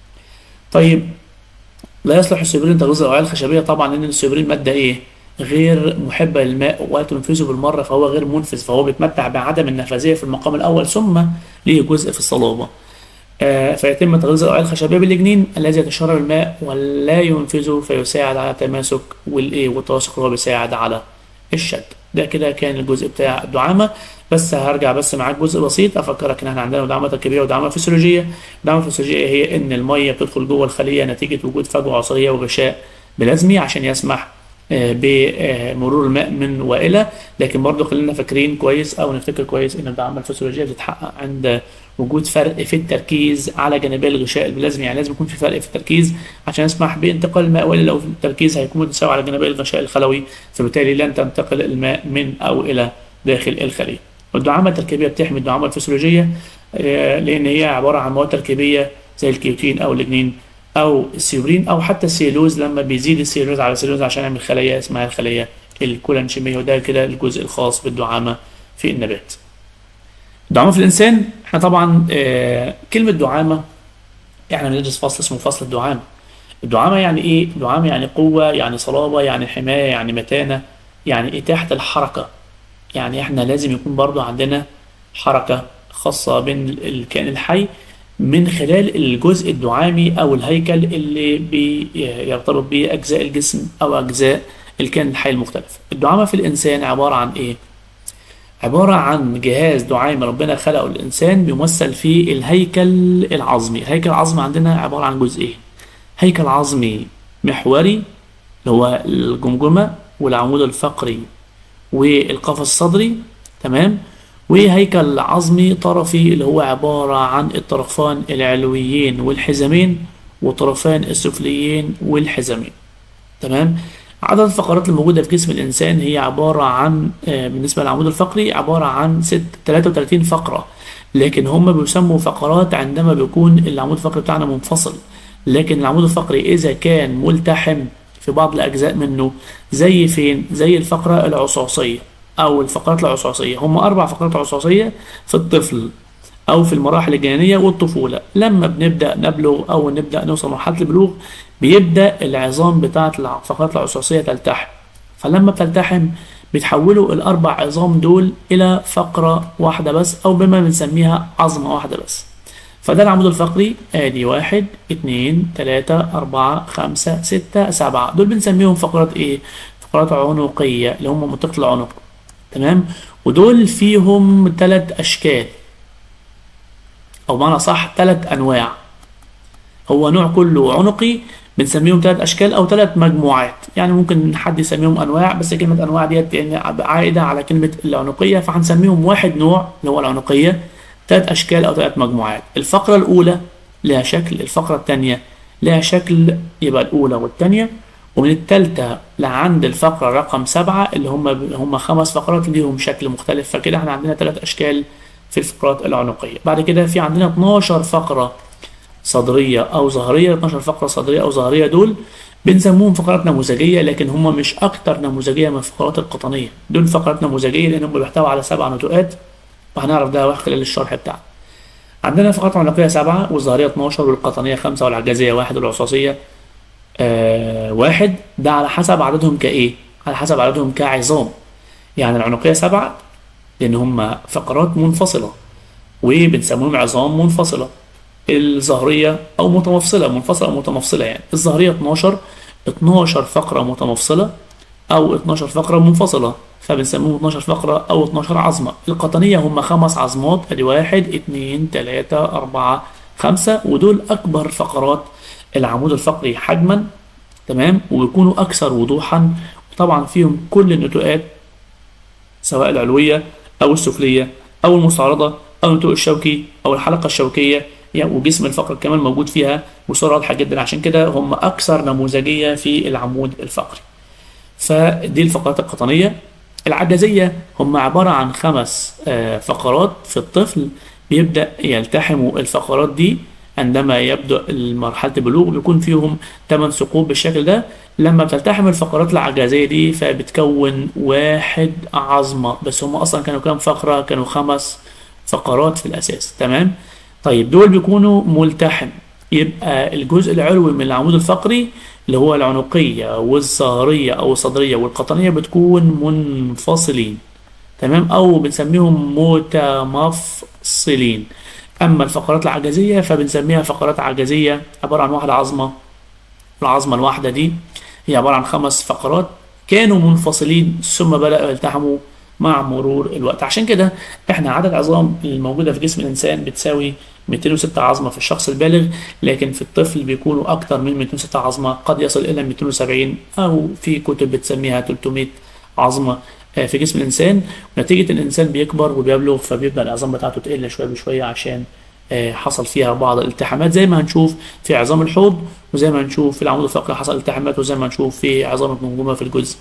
طيب لا يصلح السوبرين تغليظ الاوعيه الخشبيه طبعا لان السوبرين ماده ايه غير محبه للماء ولا تنفذه بالمره فهو غير منفذ فهو بيتمتع بعدم النفاذيه في المقام الاول ثم ليه جزء في الصلابه آه، فيتم تغليظ الاوعيه الخشبيه باللجنين الذي يتشرب الماء ولا ينفذه فيساعد على التماسك والايه والتواسق اللي هو بيساعد على الشد ده كده كان الجزء بتاع الدعامه بس هرجع بس معاك جزء بسيط افكرك ان احنا عندنا دعامه تركيبيه ودعامه فسيولوجيه الدعامه الفسيولوجيه هي ان الميه بتدخل جوه الخليه نتيجه وجود فجوه عصريه وغشاء بلازمي عشان يسمح آه، بمرور الماء من والى لكن برضه خلينا فاكرين كويس او نفتكر كويس ان الدعامه الفسيولوجيه بتتحقق عند وجود فرق في التركيز على جانبي الغشاء البلازمي يعني لازم يكون في فرق في التركيز عشان يسمح بانتقال الماء والا لو التركيز هيكون متساوي على جانبي الغشاء الخلوي فبالتالي لن تنتقل الماء من او الى داخل الخليه. والدعامه التركيبيه بتحمي الدعامه الفسيولوجيه آه، لان هي عباره عن مواد تركيبيه زي الكيوتين او اللجنين او السيورين او حتى السيلوز لما بيزيد السيلوز على السيلوز عشان يعمل خلايا اسمها الخلايا الكولانشيميه وده كده الجزء الخاص بالدعامه في النبات. الدعامه في الانسان احنا طبعا آه، كلمه دعامه احنا بندرس فصل اسمه فصل الدعامه. الدعامه يعني ايه؟ دعامه يعني قوه يعني صلابه يعني حمايه يعني متانه يعني اتاحه الحركه. يعني احنا لازم يكون برضو عندنا حركه خاصه بين الكائن الحي من خلال الجزء الدعامي او الهيكل اللي بيرتبط به اجزاء الجسم او اجزاء الكائن الحي المختلف الدعامة في الانسان عبارة عن ايه عبارة عن جهاز دعامي ربنا خلقه الإنسان بيمثل فيه الهيكل العظمي الهيكل العظمي عندنا عبارة عن جزئين هيكل عظمي محوري اللي هو الجمجمة والعمود الفقري والقفص الصدري تمام وهيكل عظمي طرفي اللي هو عبارة عن الطرفان العلويين والحزامين والطرفان السفليين والحزامين تمام عدد الفقرات الموجودة في جسم الإنسان هي عبارة عن آه، بالنسبة للعمود الفقري عبارة عن ست 33 فقرة لكن هم بيسموا فقرات عندما بيكون العمود الفقري بتاعنا منفصل لكن العمود الفقري إذا كان ملتحم في بعض الأجزاء منه زي فين؟ زي الفقرة العصاصية أو الفقرات العصاصية هم أربع فقرات عصاصية في الطفل أو في المراحل الجنينية والطفولة لما بنبدأ نبلغ أو نبدأ نوصل مرحلة البلوغ بيبدأ العظام بتاعة الفقرات العصاصية تلتحم فلما بتلتحم بيتحولوا الأربع عظام دول إلى فقرة واحدة بس أو بما بنسميها عظمة واحدة بس فده العمود الفقري ادي واحد اتنين تلاتة أربعة خمسة ستة سبعة دول بنسميهم فقرات ايه؟ فقرات عنقية اللي هم منطقة العنق تمام؟ ودول فيهم تلات أشكال أو بمعنى صح تلات أنواع هو نوع كله عنقي بنسميهم ثلاث اشكال او ثلاث مجموعات يعني ممكن حد يسميهم انواع بس كلمه انواع ديت يعني عائده على كلمه العنقيه فهنسميهم واحد نوع اللي هو العنقيه ثلاث اشكال او ثلاث مجموعات الفقره الاولى لها شكل الفقره الثانيه لها شكل يبقى الاولى والثانيه ومن الثالثه لعند الفقره رقم سبعه اللي هم هم خمس فقرات ليهم شكل مختلف فكده احنا عندنا ثلاث اشكال في الفقرات العنقيه بعد كده في عندنا 12 فقره صدرية أو ظهرية 12 فقرة صدرية أو ظهرية دول بنسموهم فقرات نموذجية لكن هم مش أكتر نموذجية من الفقرات القطنية دول فقرات نموذجية لأنهم بيحتووا على سبع نتوءات وهنعرف ده خلال الشرح بتاعنا عندنا فقرات عنقية سبعة والظهرية 12 والقطنية خمسة والعجازية واحد والعصاصية آه واحد ده على حسب عددهم كإيه؟ على حسب عددهم كعظام يعني العنقية سبعة لأن هم فقرات منفصلة وبنسموهم عظام منفصلة الظهرية أو متمفصلة منفصلة أو متمفصلة يعني الظهرية 12 12 فقرة متمفصلة أو 12 فقرة منفصلة فبنسميهم 12 فقرة أو 12 عظمة القطنية هم خمس عظمات أدي واحد اتنين تلاتة أربعة خمسة ودول أكبر فقرات العمود الفقري حجما تمام وبيكونوا أكثر وضوحا وطبعا فيهم كل النتوءات سواء العلوية أو السفلية أو المستعرضة أو النتوء الشوكي أو الحلقة الشوكية وجسم الفقر كمان موجود فيها بصورة واضحة جدا عشان كده هم أكثر نموذجية في العمود الفقري فدي الفقرات القطنية العجزية هم عبارة عن خمس فقرات في الطفل بيبدأ يلتحموا الفقرات دي عندما يبدأ مرحلة البلوغ بيكون فيهم 8 ثقوب بالشكل ده لما بتلتحم الفقرات العجزية دي فبتكون واحد عظمة بس هم أصلا كانوا كام فقرة كانوا خمس فقرات في الأساس تمام طيب دول بيكونوا ملتحم يبقى الجزء العلوي من العمود الفقري اللي هو العنقية والظهرية أو الصدرية والقطنية بتكون منفصلين تمام أو بنسميهم متمفصلين أما الفقرات العجزية فبنسميها فقرات عجزية عبارة عن واحدة عظمة العظمة الواحدة دي هي عبارة عن خمس فقرات كانوا منفصلين ثم بدأوا يلتحموا مع مرور الوقت عشان كده احنا عدد عظام الموجودة في جسم الإنسان بتساوي 206 عظمة في الشخص البالغ لكن في الطفل بيكونوا أكتر من 206 عظمة قد يصل إلى 270 أو في كتب بتسميها 300 عظمة في جسم الإنسان ونتيجة الإنسان بيكبر وبيبلغ فبيبدأ العظام بتاعته تقل شوية بشوية عشان حصل فيها بعض الالتحامات زي ما هنشوف في عظام الحوض وزي ما هنشوف في العمود الفقري حصل التحامات وزي ما هنشوف في عظام الجمجمة في الجزء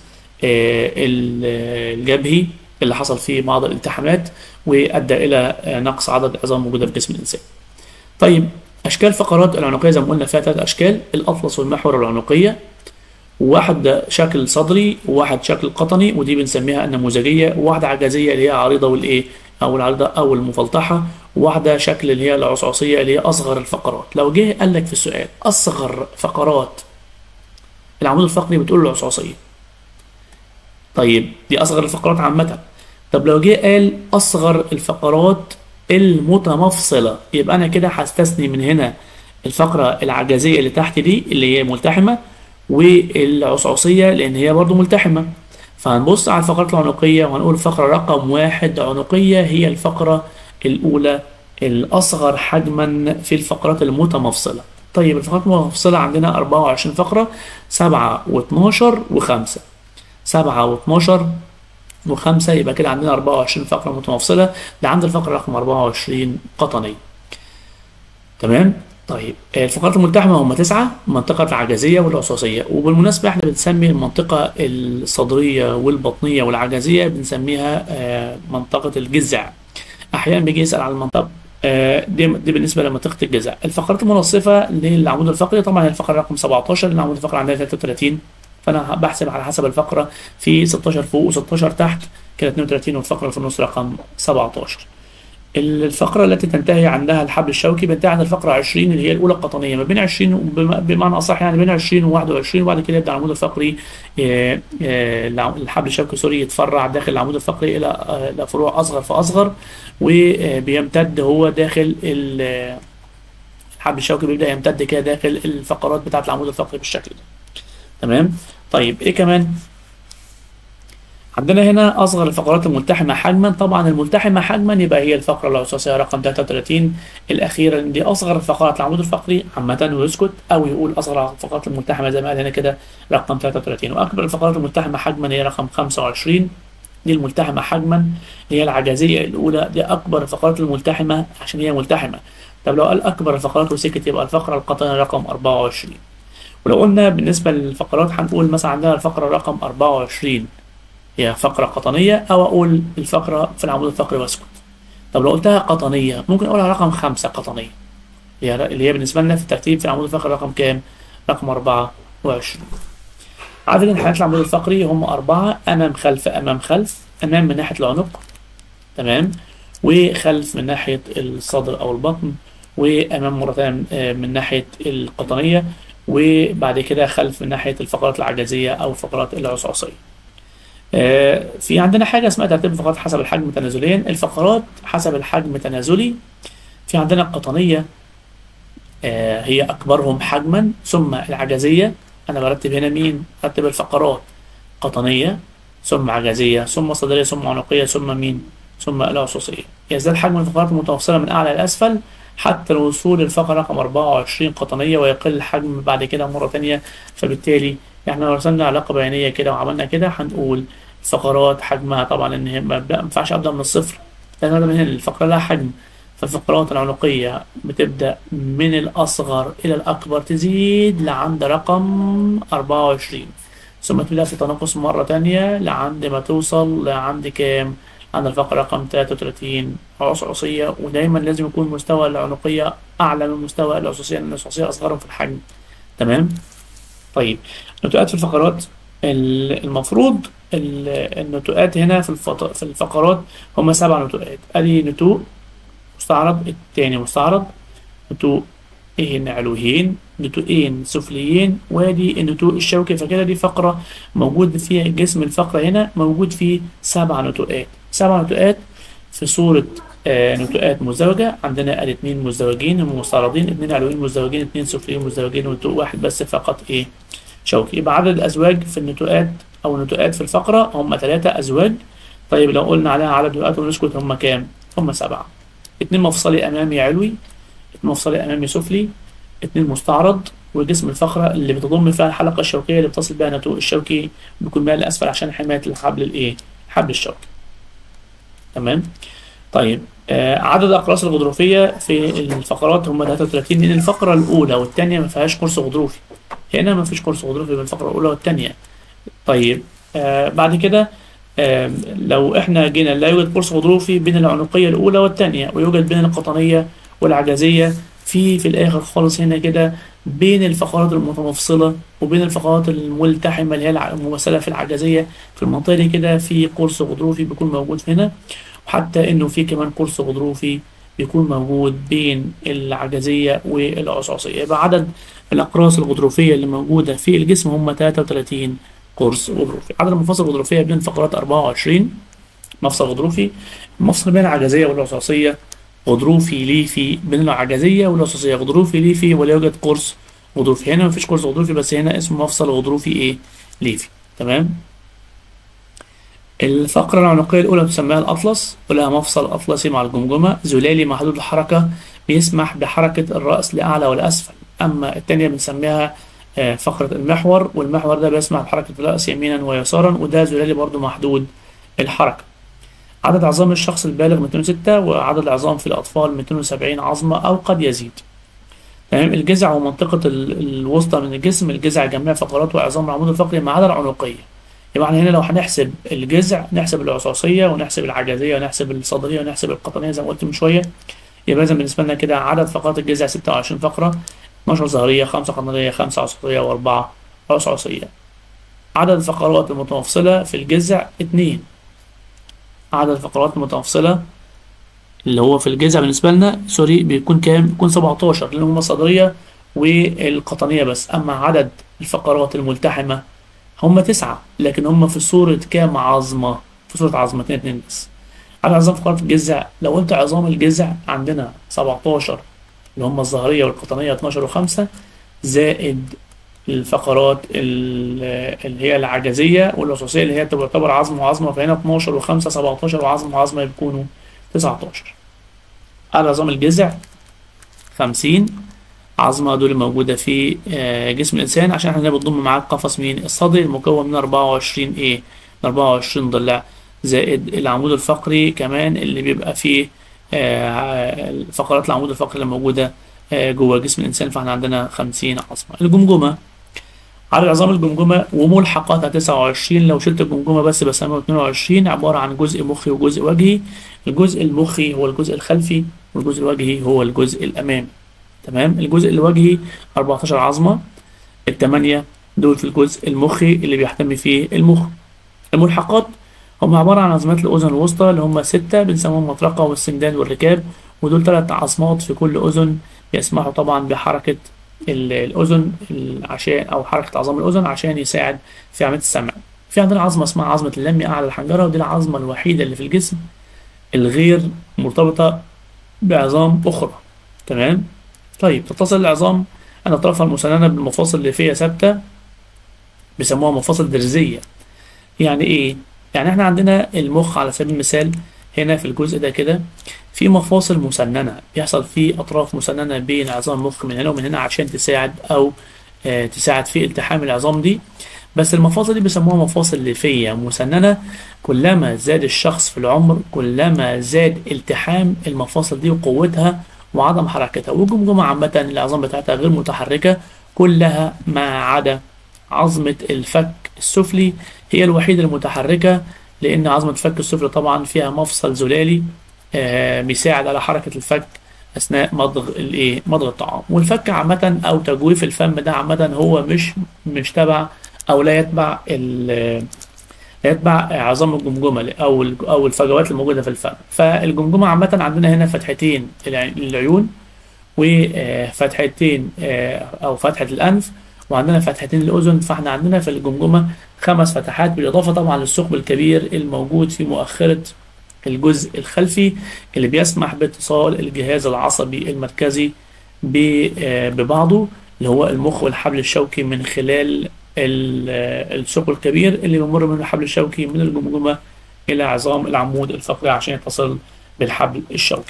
الجبهي اللي حصل فيه بعض الالتحامات وادى الى نقص عدد عظام موجوده في جسم الانسان. طيب اشكال فقرات العنقيه زي ما قلنا فيها ثلاث اشكال الاطلس والمحور العنقيه وواحد شكل صدري وواحد شكل قطني ودي بنسميها النموذجيه وواحده عجزيه اللي هي عريضه والايه او العريضه او المفلطحه وواحده شكل اللي هي العصعصيه اللي هي اصغر الفقرات لو جه قال لك في السؤال اصغر فقرات العمود الفقري بتقول له العصعصيه طيب دي اصغر الفقرات عامه طب لو جه قال اصغر الفقرات المتمفصلة يبقى أنا كده هستثني من هنا الفقرة العجزية اللي تحت دي اللي هي ملتحمة والعصعصية لأن هي برضو ملتحمة فهنبص على الفقرات العنقية وهنقول فقرة رقم واحد عنقية هي الفقرة الأولى الأصغر حجما في الفقرات المتمفصلة طيب الفقرات المتمفصلة عندنا 24 فقرة 7 و12 و5 7 و12 و5 يبقى كده عندنا 24 فقرة متمفصلة ده عند الفقرة رقم 24 قطنية تمام طيب الفقرات الملتحمة هم تسعة المنطقة العجزية والعصاصية وبالمناسبة احنا بنسمي المنطقة الصدرية والبطنية والعجزية بنسميها آه، منطقة الجذع أحيانا بيجي يسأل على المنطقة آه، دي دي بالنسبة لمنطقة الجذع الفقرات المنصفة للعمود الفقري طبعا هي الفقرة رقم 17 العمود الفقري عندنا 33 فأنا بحسب على حسب الفقرة في 16 فوق و16 تحت كده 32 والفقرة في النص رقم 17 الفقرة التي تنتهي عندها الحبل الشوكي بينتهي عند الفقرة 20 اللي هي الأولى القطنية ما بين 20 وبم- بمعنى أصح يعني بين 20 و 21 وبعد كده يبدأ العمود الفقري آه، آه، الع- الحبل الشوكي سوري يتفرع داخل العمود الفقري إلى آه، إلى فروع أصغر فأصغر وبيمتد هو داخل ال- الحبل الشوكي بيبدأ يمتد كده داخل الفقرات بتاعة العمود الفقري بالشكل ده تمام طيب إيه كمان عندنا هنا أصغر الفقرات الملتحمة حجما طبعا الملتحمة حجما يبقى هي الفقرة العصاصية رقم 33 الأخيرة دي أصغر الفقرات العمود الفقري عامة ويسكت أو يقول أصغر الفقرات الملتحمة زي ما قال هنا كده رقم 33 وأكبر الفقرات الملتحمة حجما هي رقم 25 دي الملتحمة حجما اللي هي العجزية الأولى دي أكبر الفقرات الملتحمة عشان هي ملتحمة طب لو قال أكبر الفقرات وسكت يبقى الفقرة القطنية رقم 24 ولو قلنا بالنسبة للفقرات هنقول مثلا عندنا الفقرة رقم 24 هي فقرة قطنية أو أقول الفقرة في العمود الفقري واسكت طب لو قلتها قطنية ممكن أقولها رقم خمسة قطنية اللي هي اللي هي بالنسبة لنا في الترتيب في العمود الفقري رقم كام؟ رقم أربعة وعشرين عدد انحناءات العمود الفقري هم أربعة أمام خلف أمام خلف أمام من ناحية العنق تمام وخلف من ناحية الصدر أو البطن وأمام مرة تانية آه، من ناحية القطنية وبعد كده خلف من ناحية الفقرات العجزية أو الفقرات العصعصية آه، في عندنا حاجة اسمها ترتيب الفقرات حسب الحجم تنازليا الفقرات حسب الحجم تنازلي في عندنا القطنية آه، هي أكبرهم حجما ثم العجزية أنا برتب هنا مين؟ برتب الفقرات قطنية ثم عجزية ثم صدرية ثم عنقية ثم مين؟ ثم العصوصية يزداد حجم الفقرات المتوصلة من أعلى إلى أسفل حتى الوصول للفقرة رقم 24 قطنية ويقل الحجم بعد كده مرة تانية فبالتالي احنا لو رسمنا علاقة بيانية كده وعملنا كده هنقول الفقرات حجمها طبعا ان هي ما ما ينفعش ابدا من الصفر لان أنا من هنا الفقرة لها حجم فالفقرات العنقية بتبدأ من الأصغر إلى الأكبر تزيد لعند رقم 24 ثم تبدأ في تناقص مرة تانية لعند ما توصل لعند كام؟ عند الفقرة رقم 33 عصعصية ودايما لازم يكون مستوى العنقية أعلى من مستوى العصعصية لأن العصعصية أصغرهم في الحجم تمام؟ طيب نتوءات في الفقرات ال- المفروض ال- النتوءات هنا في الفط... في الفقرات هم سبع نتوءات ادي نتوء مستعرض التاني مستعرض نتوءين علويين نتوءين سفليين وادي النتوء الشوكي فكده دي فقرة موجود فيها جسم الفقرة هنا موجود فيه سبع نتوءات سبع نتوءات في صورة آه، نتوءات مزدوجة عندنا ادي اتنين مزدوجين هم مستعرضين اتنين علويين مزدوجين اتنين سفليين مزدوجين ونتوء واحد بس فقط ايه شوكي يبقى عدد الأزواج في النتوءات أو النتوءات في الفقرة هم ثلاثة أزواج طيب لو قلنا عليها عدد نتوءات ونسكت هم كام؟ هم سبعة اتنين مفصلي أمامي علوي اتنين مفصلي أمامي سفلي اتنين مستعرض وجسم الفقرة اللي بتضم فيها الحلقة الشوكية اللي بتصل بها النتوء الشوكي بيكون مايل لأسفل عشان حماية الحبل الإيه؟ الحبل الشوكي تمام؟ طيب آه عدد الأقراص الغضروفية في الفقرات هم 33 لأن الفقرة الأولى والثانية ما فيهاش قرص غضروفي هنا ما فيش قرص غضروفي بين الفقرة الأولى والثانية طيب آه بعد كده آه لو احنا جينا لا يوجد قرص غضروفي بين العنقية الأولى والثانية ويوجد بين القطنية والعجزية في في الآخر خالص هنا كده بين الفقرات المتمفصلة وبين الفقرات الملتحمة اللي هي الع- الممثلة في العجزية في المنطقة دي كده في قرص غضروفي بيكون موجود هنا وحتى إنه في كمان قرص غضروفي بيكون موجود بين العجزية والعصعصية يبقى عدد الأقراص الغضروفية اللي موجودة في الجسم هم 33 قرص غضروفي عدد المفاصل الغضروفية بين الفقرات 24 مفصل غضروفي المفصل بين العجزية والعصاصية غضروفي ليفي بين العجزية والأساسية غضروفي ليفي ولا يوجد قرص غضروفي هنا مفيش قرص غضروفي بس هنا اسمه مفصل غضروفي ايه ليفي تمام الفقرة العنقية الأولى تسميها الأطلس ولها مفصل أطلسي مع الجمجمة زلالي محدود الحركة بيسمح بحركة الرأس لأعلى والأسفل أما التانية بنسميها آه، فقرة المحور والمحور ده بيسمح بحركة الرأس يمينا ويسارا وده زلالي برضو محدود الحركة عدد عظام الشخص البالغ 206 وعدد العظام في الأطفال 270 عظمة أو قد يزيد تمام الجذع هو منطقة ال- الوسطى من الجسم الجذع جميع فقرات وعظام العمود الفقري ما عدا العنقية يبقى احنا هنا لو هنحسب الجذع نحسب العصاصية ونحسب العجزية ونحسب الصدرية ونحسب القطنية زي ما قلت من شوية يبقى إذا بالنسبة لنا كده عدد فقرات الجذع 26 فقرة 12 ظهرية 5 قطنية 5 عصاصية و4 عصاصية عدد الفقرات المتمفصلة في الجذع 2 عدد الفقرات المتمفصلة اللي هو في الجذع بالنسبة لنا سوري بيكون كام؟ بيكون 17 لأن هما الصدرية والقطنية بس أما عدد الفقرات الملتحمة هم تسعة لكن هم في صورة كام عظمة في صورة عظمتين اتنين بس عدد عظام فقرات الجذع لو قلت عظام الجذع عندنا 17 اللي هم الظهرية والقطنية 12 و5 زائد الفقرات ال- اللي هي العجزية والأساسية اللي هي تعتبر عظم وعظمة فهنا 12 و5 17 وعظم وعظمة بيكونوا 19 عدد عظام الجذع 50 عظمة دول موجودة في آه، جسم الإنسان عشان احنا بنضم معاه قفص مين الصدري المكون من 24 إيه من 24 ضلع زائد العمود الفقري كمان اللي بيبقى فيه آه، فقرات العمود الفقري اللي موجودة آه، جوه جسم الإنسان فاحنا عندنا 50 عظمة الجمجمة عدد عظام الجمجمة وملحقاتها 29 لو شلت الجمجمة بس بسميها 22 عبارة عن جزء مخي وجزء وجهي الجزء المخي هو الجزء الخلفي والجزء الوجهي هو الجزء الأمامي تمام الجزء الوجهي 14 عظمة الثمانية دول في الجزء المخي اللي بيحتمي فيه المخ الملحقات هم عبارة عن عظمات الأذن الوسطى اللي هم ستة بنسموهم المطرقة والسندان والركاب ودول ثلاث عظمات في كل أذن يسمحوا طبعا بحركة ال- الأذن ال- عشان أو حركة عظام الأذن عشان يساعد في عملية السمع في عندنا عظمة اسمها عظمة اللمي أعلى الحنجرة ودي العظمة الوحيدة اللي في الجسم الغير مرتبطة بعظام أخرى تمام طيب تتصل العظام أن أطرافها المسننة بالمفاصل اللي فيها ثابتة بيسموها مفاصل درزية يعني إيه؟ يعني إحنا عندنا المخ على سبيل المثال هنا في الجزء ده كده في مفاصل مسننة بيحصل فيه أطراف مسننة بين عظام المخ من هنا ومن هنا عشان تساعد أو آه تساعد في التحام العظام دي بس المفاصل دي بيسموها مفاصل ليفية مسننة كلما زاد الشخص في العمر كلما زاد التحام المفاصل دي وقوتها وعدم حركتها والجمجمة عامة العظام بتاعتها غير متحركة كلها ما عدا عظمة الفك السفلي هي الوحيدة المتحركة لأن عظمة الفك السفلي طبعا فيها مفصل زلالي آه، بيساعد على حركة الفك أثناء مضغ الإيه مضغ الطعام والفك عامة أو تجويف الفم ده عامة هو مش مش تبع أو لا يتبع ال لا يتبع عظام الجمجمة أو ال- أو الفجوات الموجودة في الفم فالجمجمة عامة عندنا هنا فتحتين الع- للعيون وفتحتين أو فتحة الأنف وعندنا فتحتين الأذن فاحنا عندنا في الجمجمة خمس فتحات بالإضافة طبعا للثقب الكبير الموجود في مؤخرة الجزء الخلفي اللي بيسمح باتصال الجهاز العصبي المركزي ب- آه، ببعضه اللي هو المخ والحبل الشوكي من خلال ال- آه، الثقب الكبير اللي بيمر من الحبل الشوكي من الجمجمة إلى عظام العمود الفقري عشان يتصل بالحبل الشوكي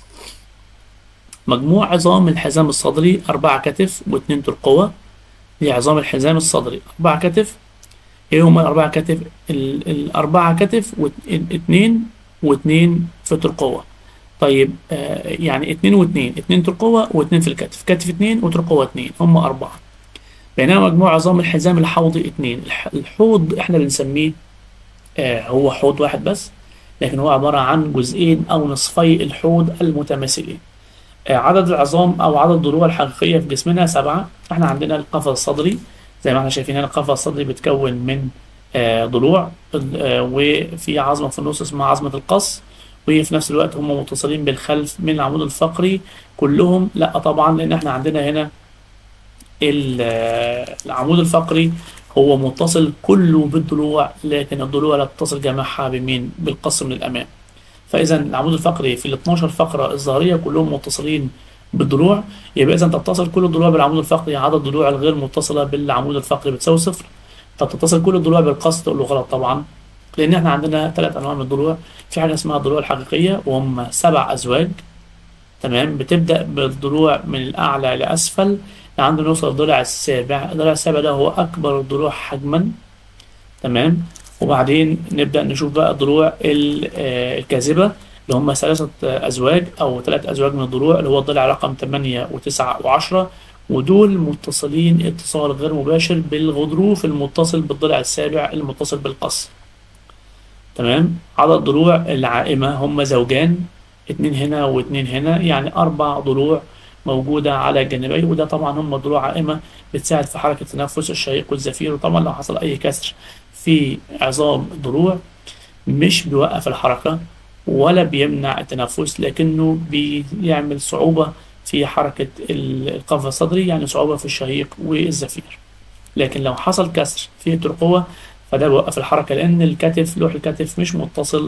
مجموع عظام الحزام الصدري أربعة كتف واثنين ترقوة دي عظام الحزام الصدري أربعة كتف إيه هما الأربعة كتف ال- الأربعة كتف واثنين واثنين في ترقوة طيب آه يعني اتنين واتنين اتنين ترقوة واتنين في الكتف كتف اتنين وترقوة اتنين هم أربعة بينما مجموع عظام الحزام الحوضي اتنين الح- الحوض احنا بنسميه آه هو حوض واحد بس لكن هو عبارة عن جزئين أو نصفي الحوض المتماثلين آه عدد العظام أو عدد الضلوع الحقيقية في جسمنا سبعة احنا عندنا القفص الصدري زي ما احنا شايفين هنا القفص الصدري بيتكون من آه ضلوع آه وفي عظمة في النص اسمها عظمة القص وفي نفس الوقت هم متصلين بالخلف من العمود الفقري كلهم لا طبعا لان احنا عندنا هنا ال- آه، العمود الفقري هو متصل كله بالضلوع لكن الضلوع لا تتصل جميعها بمين بالقص من الامام فاذا العمود الفقري في ال 12 فقره الظهريه كلهم متصلين بالضلوع يبقى اذا تتصل كل الضلوع بالعمود الفقري عدد الضلوع الغير متصله بالعمود الفقري بتساوي صفر طب تتصل كل الضلوع بالقص تقول له غلط طبعا لان احنا عندنا ثلاث انواع من الضلوع في حاجه اسمها الضلوع الحقيقيه وهم سبع ازواج تمام بتبدا بالضلوع من الاعلى لاسفل لعند نوصل للضلع السابع الضلع السابع ده هو اكبر الضلوع حجما تمام وبعدين نبدا نشوف بقى الضلوع ال- آه، الكاذبه اللي هم ثلاثه ازواج او ثلاث ازواج من الضلوع اللي هو الضلع رقم 8 و9 و10 ودول متصلين اتصال غير مباشر بالغضروف المتصل بالضلع السابع المتصل بالقص تمام عدد ضلوع العائمة هم زوجان اتنين هنا واتنين هنا يعني أربع ضلوع موجودة على الجانبين وده طبعا هم ضلوع عائمة بتساعد في حركة التنفس الشهيق والزفير وطبعا لو حصل أي كسر في عظام الضلوع مش بيوقف الحركة ولا بيمنع التنفس لكنه بيعمل صعوبة في حركة القفص الصدري يعني صعوبة في الشهيق والزفير لكن لو حصل كسر في الترقوة فده بيوقف الحركة لأن الكتف لوح الكتف مش متصل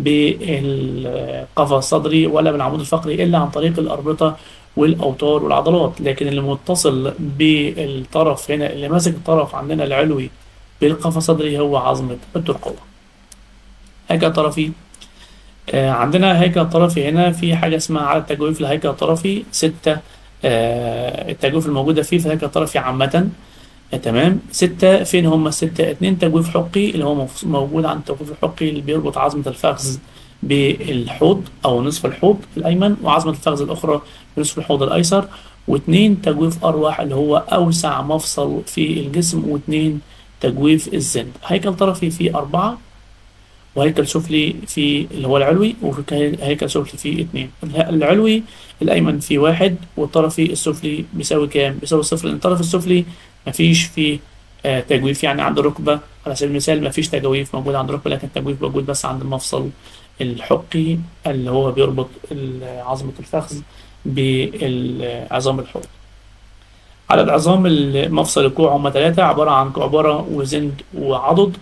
بالقفص الصدري ولا بالعمود الفقري إلا عن طريق الأربطة والأوتار والعضلات لكن اللي متصل بالطرف هنا اللي ماسك الطرف عندنا العلوي بالقفص الصدري هو عظمة الترقوة هيكل طرفي آه، عندنا هيكل طرفي هنا في حاجة اسمها عدد تجويف الهيكل الطرفي ستة آه، التجويف الموجودة فيه في الهيكل الطرفي عامة آه، تمام ستة فين هم الستة اتنين تجويف حقي اللي هو مف- موجود عند التجويف الحقي اللي بيربط عظمة الفخذ بالحوض أو نصف الحوض الأيمن وعظمة الفخذ الأخرى بنصف الحوض الأيسر واتنين تجويف أرواح اللي هو أوسع مفصل في الجسم واتنين تجويف الزند هيكل طرفي فيه أربعة وهيكل سفلي في اللي هو العلوي وفي هيكل سفلي فيه اتنين العلوي الأيمن فيه واحد والطرفي السفلي بيساوي كام؟ بيساوي صفر لأن الطرف السفلي مفيش فيه آه تجويف يعني عند الركبة على سبيل المثال مفيش تجويف موجود عند الركبة لكن التجويف موجود بس عند المفصل الحقي اللي هو بيربط ال- عظمة الفخذ بعظام الحوض عدد عظام مفصل الكوع هم ثلاثة عبارة عن كعبرة وزند وعضد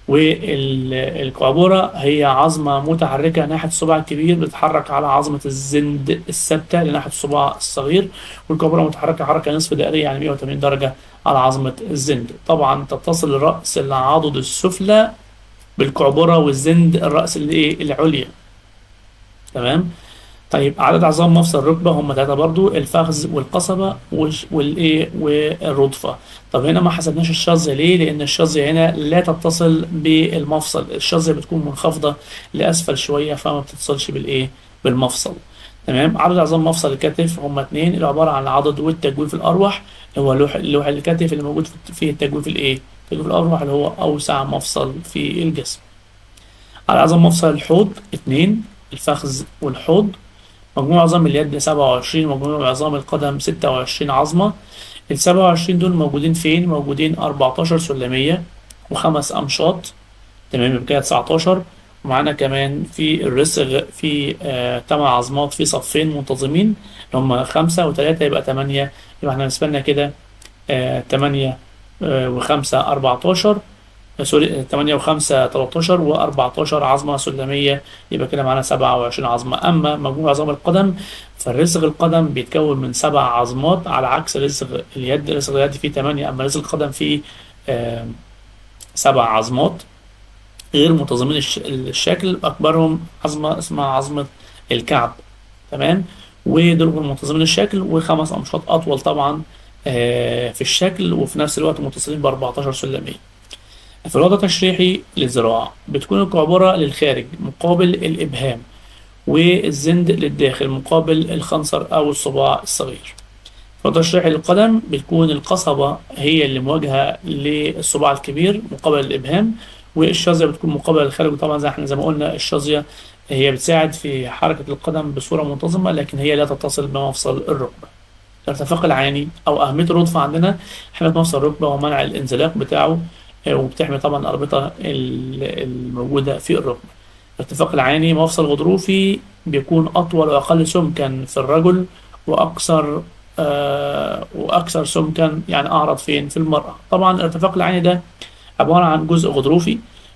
والكعبرة هي عظمة متحركة ناحية الصباع الكبير بتتحرك على عظمة الزند الثابتة لناحية الصباع الصغير والكعبرة متحركة حركة نصف دائرية يعني 180 درجة على عظمة الزند طبعا تتصل رأس العضد السفلى بالكعبرة والزند الرأس الايه العليا تمام طيب عدد عظام مفصل الركبة هم ثلاثة برضو الفخذ والقصبة والش- والايه والردفة طب هنا ما حسبناش الشظية ليه؟ لأن الشظية هنا لا تتصل بالمفصل الشظية بتكون منخفضة لأسفل شوية فما بتتصلش بالايه؟ بالمفصل تمام عدد عظام مفصل الكتف هم اثنين اللي عبارة عن العضد والتجويف الأروح اللي هو لوح لوح الكتف اللي موجود في- فيه التجويف الايه؟ التجويف الأروح اللي هو أوسع مفصل في الجسم على عظام مفصل الحوض اثنين الفخذ والحوض مجموع عظام اليد 27 مجموع عظام القدم 26 عظمة ال 27 دول موجودين فين؟ موجودين 14 سلمية وخمس أمشاط تمام يبقى كده 19 ومعانا كمان في الرسغ في آه 8 عظمات في صفين منتظمين اللي هم خمسة وثلاثة يبقى 8 يبقى احنا بالنسبة لنا كده آه 8 آه و5 14 آه، سوري 8 و5 13 و14 عظمة سلمية يبقى كده معانا 27 عظمة أما مجموع عظام القدم فالرسغ القدم بيتكون من سبع عظمات على عكس رسغ اليد رسغ اليد فيه 8 أما رسغ القدم فيه آه سبع عظمات غير منتظمين الش- الشكل أكبرهم عظمة اسمها عظمة الكعب تمام ودول غير منتظمين الشكل وخمس أمشاط أطول طبعا آه، في الشكل وفي نفس الوقت متصلين ب 14 سلمية في الوضع التشريحي للذراع بتكون الكعبرة للخارج مقابل الإبهام والزند للداخل مقابل الخنصر أو الصباع الصغير في الوضع التشريحي للقدم بتكون القصبة هي اللي مواجهة للصباع الكبير مقابل الإبهام والشظية بتكون مقابل الخارج طبعا زي احنا زي ما قلنا الشظية هي بتساعد في حركة القدم بصورة منتظمة لكن هي لا تتصل بمفصل الركبة الارتفاق العاني أو أهمية الرضفة عندنا حماية مفصل الركبة ومنع الانزلاق بتاعه آه، وبتحمي طبعا الأربطة ال- الموجودة في الركبة الارتفاق العاني مفصل غضروفي بيكون أطول وأقل سمكا في الرجل وأكثر آه وأكثر سمكا يعني أعرض فين في المرأة طبعا الارتفاق العاني ده عبارة عن جزء غضروفي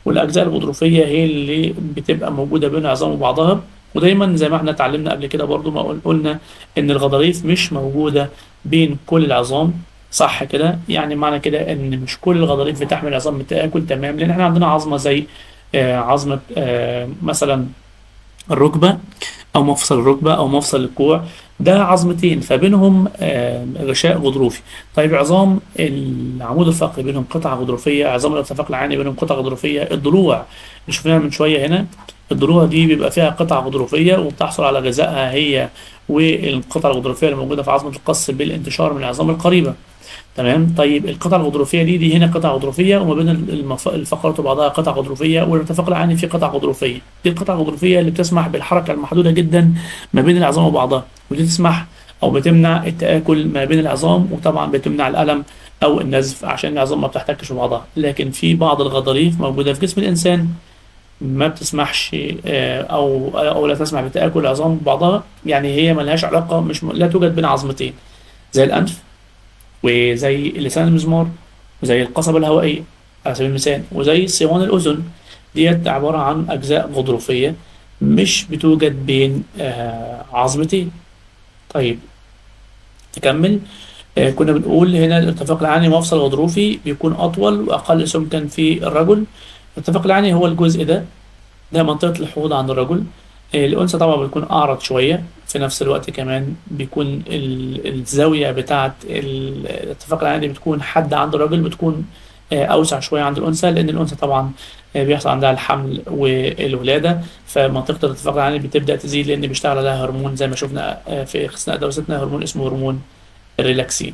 والاجزاء الغضروفيه هي اللي بتبقى موجوده بين العظام وبعضها ودايما زي ما احنا اتعلمنا قبل كده برضو ما قل- قلنا ان الغضاريف مش موجوده بين كل العظام صح كده يعني معنى كده ان مش كل الغضاريف بتحمل عظام بتاكل تمام لان احنا عندنا عظمه زي آه، عظمه آه، مثلا الركبه او مفصل الركبه او مفصل الكوع ده عظمتين فبينهم آه، غشاء غضروفي طيب عظام العمود الفقري بينهم قطعه غضروفيه عظام الارتفاق العاني بينهم قطعه غضروفيه الضلوع اللي شفناها من شويه هنا الضلوع دي بيبقى فيها قطع غضروفيه وبتحصل على غذائها هي والقطع الغضروفيه اللي موجوده في عظمه القص بالانتشار من العظام القريبه تمام طيب القطع الغضروفيه دي دي هنا قطع غضروفيه وما بين المف... الفقرات وبعضها قطع غضروفيه والارتفاق العاني فيه قطع غضروفيه دي القطع الغضروفيه اللي بتسمح بالحركه المحدوده جدا ما بين العظام وبعضها ودي تسمح او بتمنع التآكل ما بين العظام وطبعا بتمنع الألم او النزف عشان العظام ما بتحتكش ببعضها لكن في بعض الغضاريف موجوده في جسم الانسان ما بتسمحش آه، او او لا تسمح بتآكل العظام ببعضها يعني هي ملهاش علاقه مش لا توجد بين عظمتين زي الانف وزي لسان المزمار وزي القصبة الهوائية على سبيل المثال وزي صوان الأذن ديت عبارة عن أجزاء غضروفية مش بتوجد بين آه، عظمتين طيب نكمل آه، كنا بنقول هنا الارتفاق العاني مفصل غضروفي بيكون أطول وأقل سمكا في الرجل الارتفاق العاني هو الجزء ده ده منطقة الحوض عند الرجل آه، الأنثى طبعا بتكون أعرض شوية في نفس الوقت كمان بيكون ال- الزاوية بتاعة ال- الارتفاق العاني بتكون حد عند الراجل بتكون آه، أوسع شوية عند الأنثى لأن الأنثى طبعا آه، بيحصل عندها الحمل والولادة فمنطقة الارتفاق العاني بتبدأ تزيد لأن بيشتغل عليها هرمون زي ما شفنا آه، في أثناء دراستنا هرمون اسمه هرمون الريلاكسين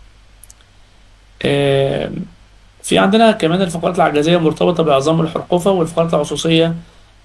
آه، في عندنا كمان الفقرات العجزية مرتبطة بعظام الحرقوفة والفقرات العصوصية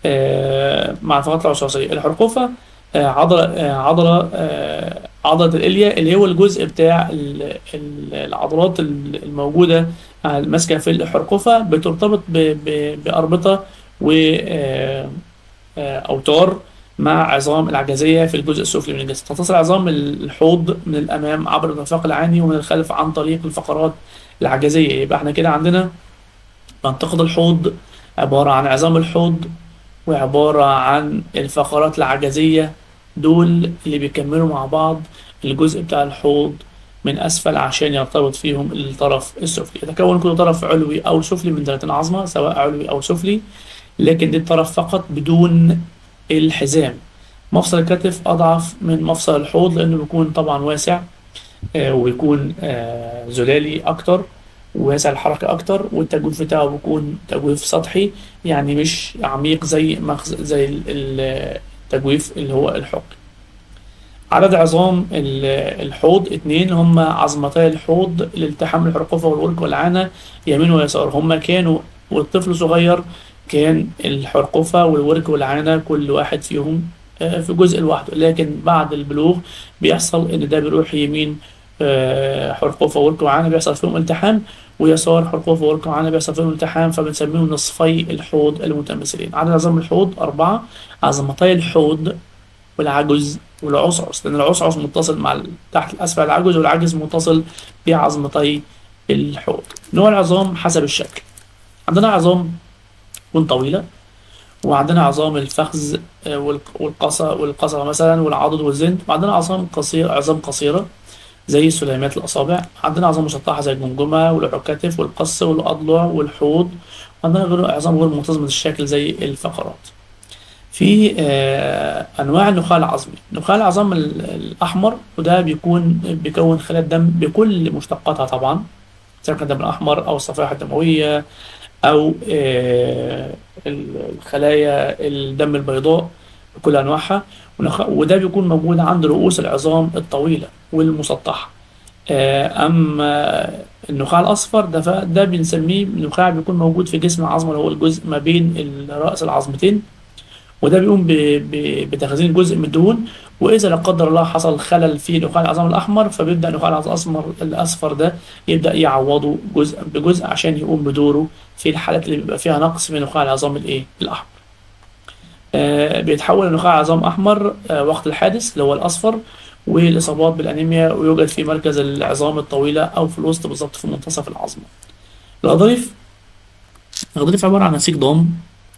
آه، مع الفقرات العصوصية الحرقوفة آه، عضلة آه، عضلة آه، عضلة الإليا اللي هو الجزء بتاع ال- ال- العضلات ال- الموجودة آه، ماسكة في الحرقوفة بترتبط ب- ب- بأربطة و آه، آه، أوتار مع عظام العجزية في الجزء السفلي من الجسم تتصل عظام الحوض من الأمام عبر الرفاق العاني ومن الخلف عن طريق الفقرات العجزية يبقى احنا كده عندنا منطقة الحوض عبارة عن عظام الحوض وعبارة عن الفقرات العجزية دول اللي بيكملوا مع بعض الجزء بتاع الحوض من أسفل عشان يرتبط فيهم الطرف السفلي يتكون كل طرف علوي أو سفلي من 30 عظمة سواء علوي أو سفلي لكن دي الطرف فقط بدون الحزام مفصل الكتف أضعف من مفصل الحوض لأنه بيكون طبعا واسع آه، وبيكون آه، زلالي أكتر واسع الحركة أكتر والتجويف بتاعه بيكون تجويف سطحي يعني مش عميق زي مخز... زي ال- ال- التجويف اللي هو الحقن عدد عظام ال- الحوض اتنين هم عظمتي الحوض لالتحام الحرقوفة والورك والعانة يمين ويسار هم كانوا والطفل صغير كان الحرقوفة والورك والعانة كل واحد فيهم آه، في جزء لوحده لكن بعد البلوغ بيحصل ان ده بيروح يمين آه، حرقوفة وورك وعانة بيحصل فيهم التحام ويسار حرقوفة وورك وعانة بيحصل فيهم التحام فبنسميهم نصفي الحوض المتماثلين عدد عظام الحوض أربعة عظمتي الحوض والعجز والعصعص لأن العصعص متصل مع ال- تحت الأسفل العجز والعجز متصل بعظمتي الحوض نوع العظام حسب الشكل عندنا عظام تكون طويلة وعندنا عظام الفخذ آه، والق- والقصة والقصبة مثلا والعضد والزند وعندنا عظام قصيرة عظام قصيرة زي سليمات الأصابع عندنا عظام مسطحة زي الجمجمة والعكاتف والقص والأضلع والحوض وعندنا غير عظام غير منتظمة الشكل زي الفقرات في آه، أنواع النخاع العظمي نخاع العظام ال- الأحمر وده بيكون بيكون خلايا الدم بكل مشتقاتها طبعا سواء كان الدم الأحمر أو الصفائح الدموية أو آه، الخلايا الدم البيضاء بكل أنواعها ونخ- وده بيكون موجود عند رؤوس العظام الطويلة والمسطحة آه، أما النخاع الأصفر ده ف- ده بنسميه نخاع بيكون موجود في جسم العظمة اللي هو الجزء ما بين ال- رأس العظمتين وده بيقوم ب- ب- بتخزين جزء من الدهون واذا لا قدر الله حصل خلل في نخاع العظام الاحمر فبيبدا نخاع العظام الاسمر الاصفر ده يبدا يعوضه جزء بجزء عشان يقوم بدوره في الحالات اللي بيبقى فيها نقص في نخاع العظام الايه الاحمر آه بيتحول لنخاع عظام احمر آه وقت الحادث اللي هو الاصفر والاصابات بالانيميا ويوجد في مركز العظام الطويله او في الوسط بالظبط في منتصف العظمه الغضاريف الغضاريف عبارة عن نسيج ضم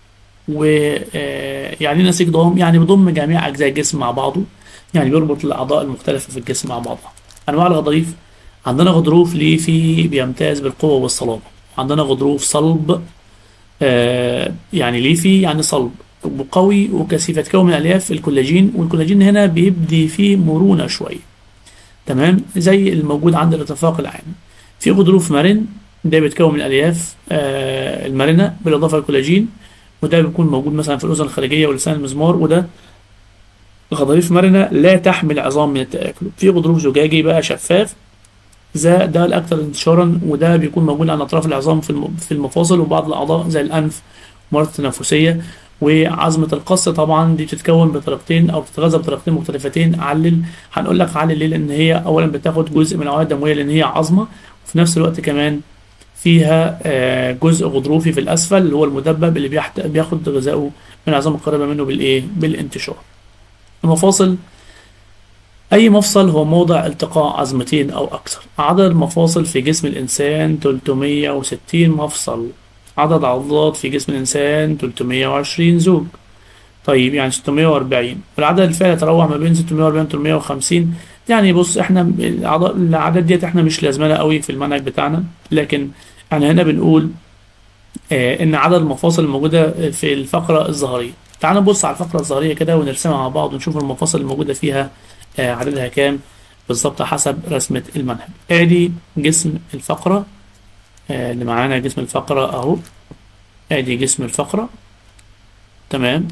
ويعني نسيج ضم يعني بيضم جميع أجزاء الجسم مع بعضه يعني بيربط الأعضاء المختلفة في الجسم مع بعضها أنواع الغضاريف عندنا غضروف ليفي بيمتاز بالقوة والصلابة عندنا غضروف صلب آه يعني ليفي يعني صلب وقوي وكثيف يتكون من الياف الكولاجين والكولاجين هنا بيبدي فيه مرونه شويه تمام زي الموجود عند الاتفاق العام في غضروف مرن ده بيتكون من الالياف آه المرنه بالاضافه للكولاجين وده بيكون موجود مثلا في الاذن الخارجيه ولسان المزمار وده غضاريف مرنه لا تحمل عظام من التاكل في غضروف زجاجي بقى شفاف ده ده الاكثر انتشارا وده بيكون موجود على اطراف العظام في في المفاصل وبعض الاعضاء زي الانف والمرض التنفسيه وعظمة القص طبعا دي بتتكون بطريقتين او بتتغذى بطريقتين مختلفتين علل هنقول لك علل ليه لان هي اولا بتاخد جزء من الاوعيه الدمويه لان هي عظمه وفي نفس الوقت كمان فيها جزء غضروفي في الاسفل اللي هو المدبب اللي بيحت... بياخد غذائه من العظام القريبه منه بالايه بالانتشار المفاصل أي مفصل هو موضع التقاء عظمتين أو أكثر عدد المفاصل في جسم الإنسان 360 مفصل عدد عضلات في جسم الإنسان 320 زوج طيب يعني 640 والعدد الفعلي يتراوح ما بين 640 و 350 يعني بص احنا الأعداد ديت احنا مش لازمنا قوي في المنهج بتاعنا لكن احنا هنا بنقول اه ان عدد المفاصل الموجودة في الفقرة الظهرية تعال نبص على الفقرة الظهرية كده ونرسمها مع بعض ونشوف المفاصل الموجودة فيها اه عددها كام بالظبط حسب رسمة المنهج ادي جسم الفقرة اه اللي معانا جسم الفقرة اهو ادي جسم الفقرة تمام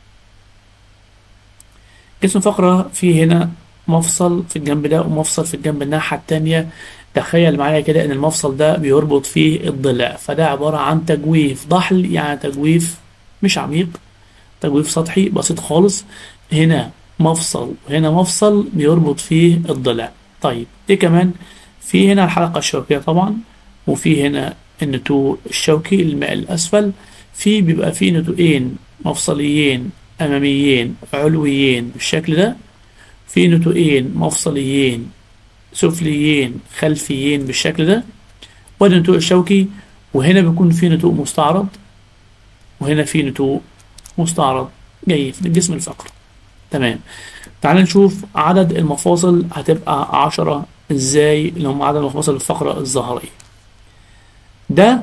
جسم الفقرة فيه هنا مفصل في الجنب ده ومفصل في الجنب الناحية التانية تخيل معايا كده ان المفصل ده بيربط فيه الضلع فده عبارة عن تجويف ضحل يعني تجويف مش عميق تجويف سطحي بسيط خالص هنا مفصل وهنا مفصل بيربط فيه الضلع طيب ايه كمان في هنا الحلقة الشوكية طبعا وفي هنا النتوء الشوكي الماء الأسفل في بيبقى فيه نتوءين مفصليين أماميين علويين بالشكل ده في نتوءين مفصليين سفليين خلفيين بالشكل ده وادي النتوء الشوكي وهنا بيكون في نتوء مستعرض وهنا في نتوء مستعرض جاي في جسم الفقر تمام تعال نشوف عدد المفاصل هتبقى عشرة ازاي اللي هم عدد مفاصل الفقرة الظهرية ده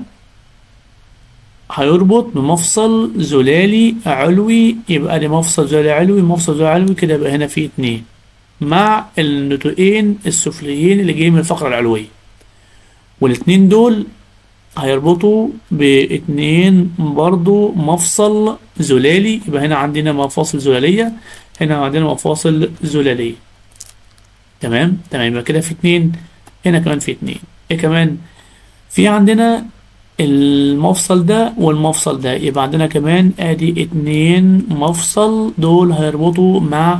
هيربط بمفصل زلالي علوي يبقى دي مفصل زلالي علوي مفصل زلالي علوي كده يبقى هنا في اتنين مع النتوئين السفليين اللي جايين من الفقرة العلوية والاتنين دول هيربطوا باتنين برضو مفصل زلالي يبقى هنا عندنا مفاصل زلالية هنا عندنا مفاصل زلالية تمام تمام يبقى كده في اتنين هنا كمان في اتنين ايه كمان في عندنا المفصل ده والمفصل ده يبقى عندنا كمان ادي اتنين مفصل دول هيربطوا مع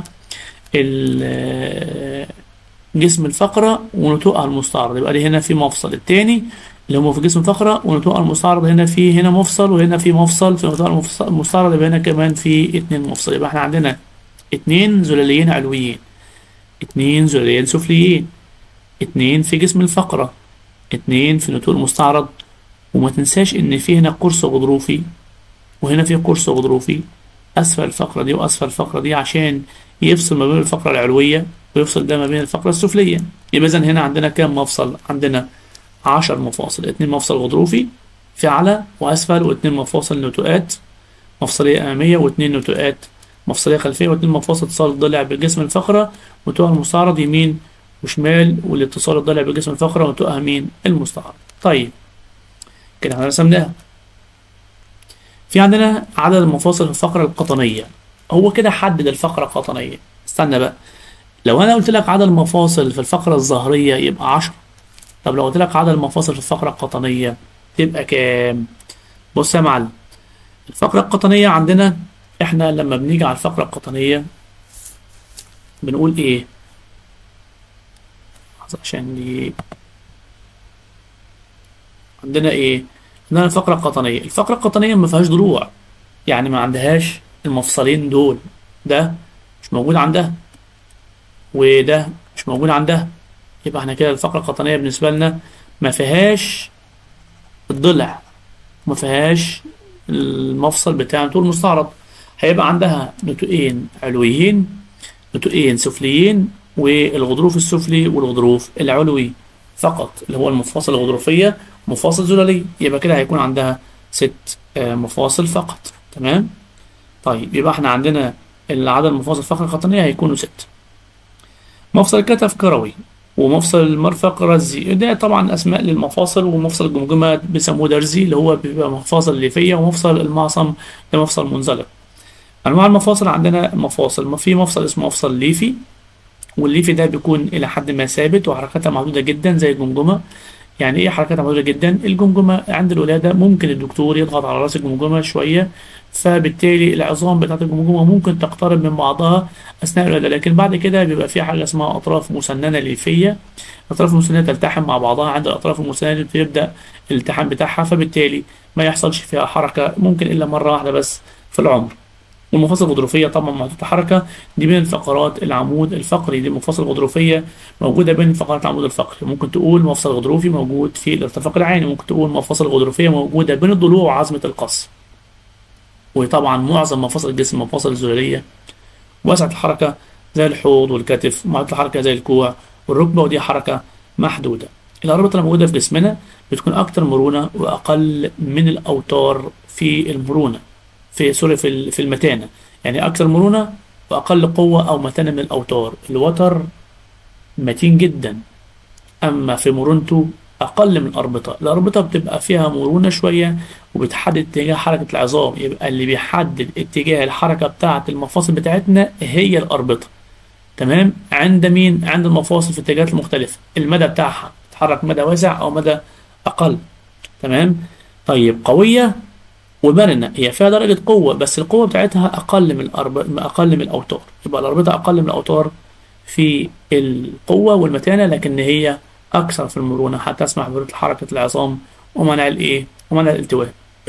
جسم الفقرة ونتوءها المستعرض يبقى دي هنا في مفصل التاني اللي هم في جسم الفقرة ونتوءها المستعرض هنا في هنا مفصل وهنا في مفصل في نتوءها المستعرض يبقى هنا كمان في اتنين مفصل يبقى احنا عندنا اتنين زلاليين علويين اتنين زلاليين سفليين اتنين في جسم الفقرة اتنين في نتوء المستعرض وما تنساش ان في هنا قرص غضروفي وهنا في قرص غضروفي اسفل الفقرة دي واسفل الفقرة دي عشان يفصل ما بين الفقرة العلوية ويفصل ده ما بين الفقرة السفلية يبقى إذا هنا عندنا كام مفصل؟ عندنا عشر مفاصل اتنين مفصل غضروفي في أعلى وأسفل واتنين مفاصل نتوءات مفصلية أمامية واتنين نتوءات مفصلية خلفية واتنين مفاصل اتصال الضلع بجسم الفقرة ونتوءها المستعرض يمين وشمال والاتصال الضلع بجسم الفقرة ونتوءها مين المستعرض طيب كده احنا رسمناها في عندنا عدد المفاصل في الفقرة القطنية هو كده حدد الفقرة القطنية استنى بقى لو انا قلت لك عدد المفاصل في الفقرة الظهرية يبقى عشرة طب لو قلت لك عدد المفاصل في الفقرة القطنية تبقى كام بص يا معلم الفقرة القطنية عندنا احنا لما بنيجي على الفقرة القطنية بنقول ايه عشان دي عندنا ايه عندنا الفقرة القطنية الفقرة القطنية ما فيهاش ضلوع يعني ما عندهاش المفصلين دول ده مش موجود عندها وده مش موجود عندها يبقى احنا كده الفقرة القطنية بالنسبة لنا ما فيهاش الضلع وما فيهاش المفصل بتاع النتوء المستعرض هيبقى عندها نتوءين علويين نتوءين سفليين والغضروف السفلي والغضروف العلوي فقط اللي هو المفاصل الغضروفية مفاصل زلالية يبقى كده هيكون عندها ست آه، مفاصل فقط تمام طيب يبقى احنا عندنا العدد المفاصل الفقرة القطنية هيكونوا ست مفصل الكتف كروي ومفصل المرفق رزي ده طبعا اسماء للمفاصل ومفصل الجمجمة بيسموه درزي اللي هو بيبقى مفاصل ليفية ومفصل المعصم ده مفصل منزلق انواع المفاصل عندنا مفاصل ما في مفصل اسمه مفصل ليفي والليفي ده بيكون الى حد ما ثابت وحركاتها محدوده جدا زي الجمجمه يعني ايه حركاتها محدوده جدا الجمجمه عند الولاده ممكن الدكتور يضغط على راس الجمجمه شويه فبالتالي العظام بتاعت الجمجمه ممكن تقترب من بعضها اثناء الولاده لكن بعد كده بيبقى في حاجه اسمها اطراف مسننه ليفيه الاطراف المسننه تلتحم مع بعضها عند الاطراف المسننه بتبدا الالتحام بتاعها فبالتالي ما يحصلش فيها حركه ممكن الا مره واحده بس في العمر والمفاصل الغضروفية طبعا محطوطة حركة دي بين الفقرات العمود الفقري دي المفاصل الغضروفية موجودة بين فقرات العمود الفقري ممكن تقول مفصل غضروفي موجود في الارتفاق العيني ممكن تقول مفاصل غضروفية موجودة بين الضلوع وعظمة القص وطبعا معظم مفاصل الجسم مفاصل الزلالية واسعة الحركة زي الحوض والكتف معدل الحركة زي الكوع والركبة ودي حركة محدودة الأربطة الموجودة في جسمنا بتكون أكتر مرونة وأقل من الأوتار في المرونة في سوري في ال- في المتانة يعني أكثر مرونة وأقل قوة أو متانة من الأوتار الوتر متين جدا أما في مرونته أقل من الأربطة الأربطة بتبقى فيها مرونة شوية وبتحدد اتجاه حركة العظام يبقى اللي بيحدد اتجاه الحركة بتاعة المفاصل بتاعتنا هي الأربطة تمام عند مين عند المفاصل في الاتجاهات المختلفة المدى بتاعها تتحرك مدى واسع أو مدى أقل تمام طيب قوية ومرنة هي فيها درجة قوة بس القوة بتاعتها أقل من الأرب... أقل من الأوتار يبقى الأربطة أقل من الأوتار في القوة والمتانة لكن هي أكثر في المرونة حتى تسمح بحركة العظام ومنع الإيه ومنع الالتواء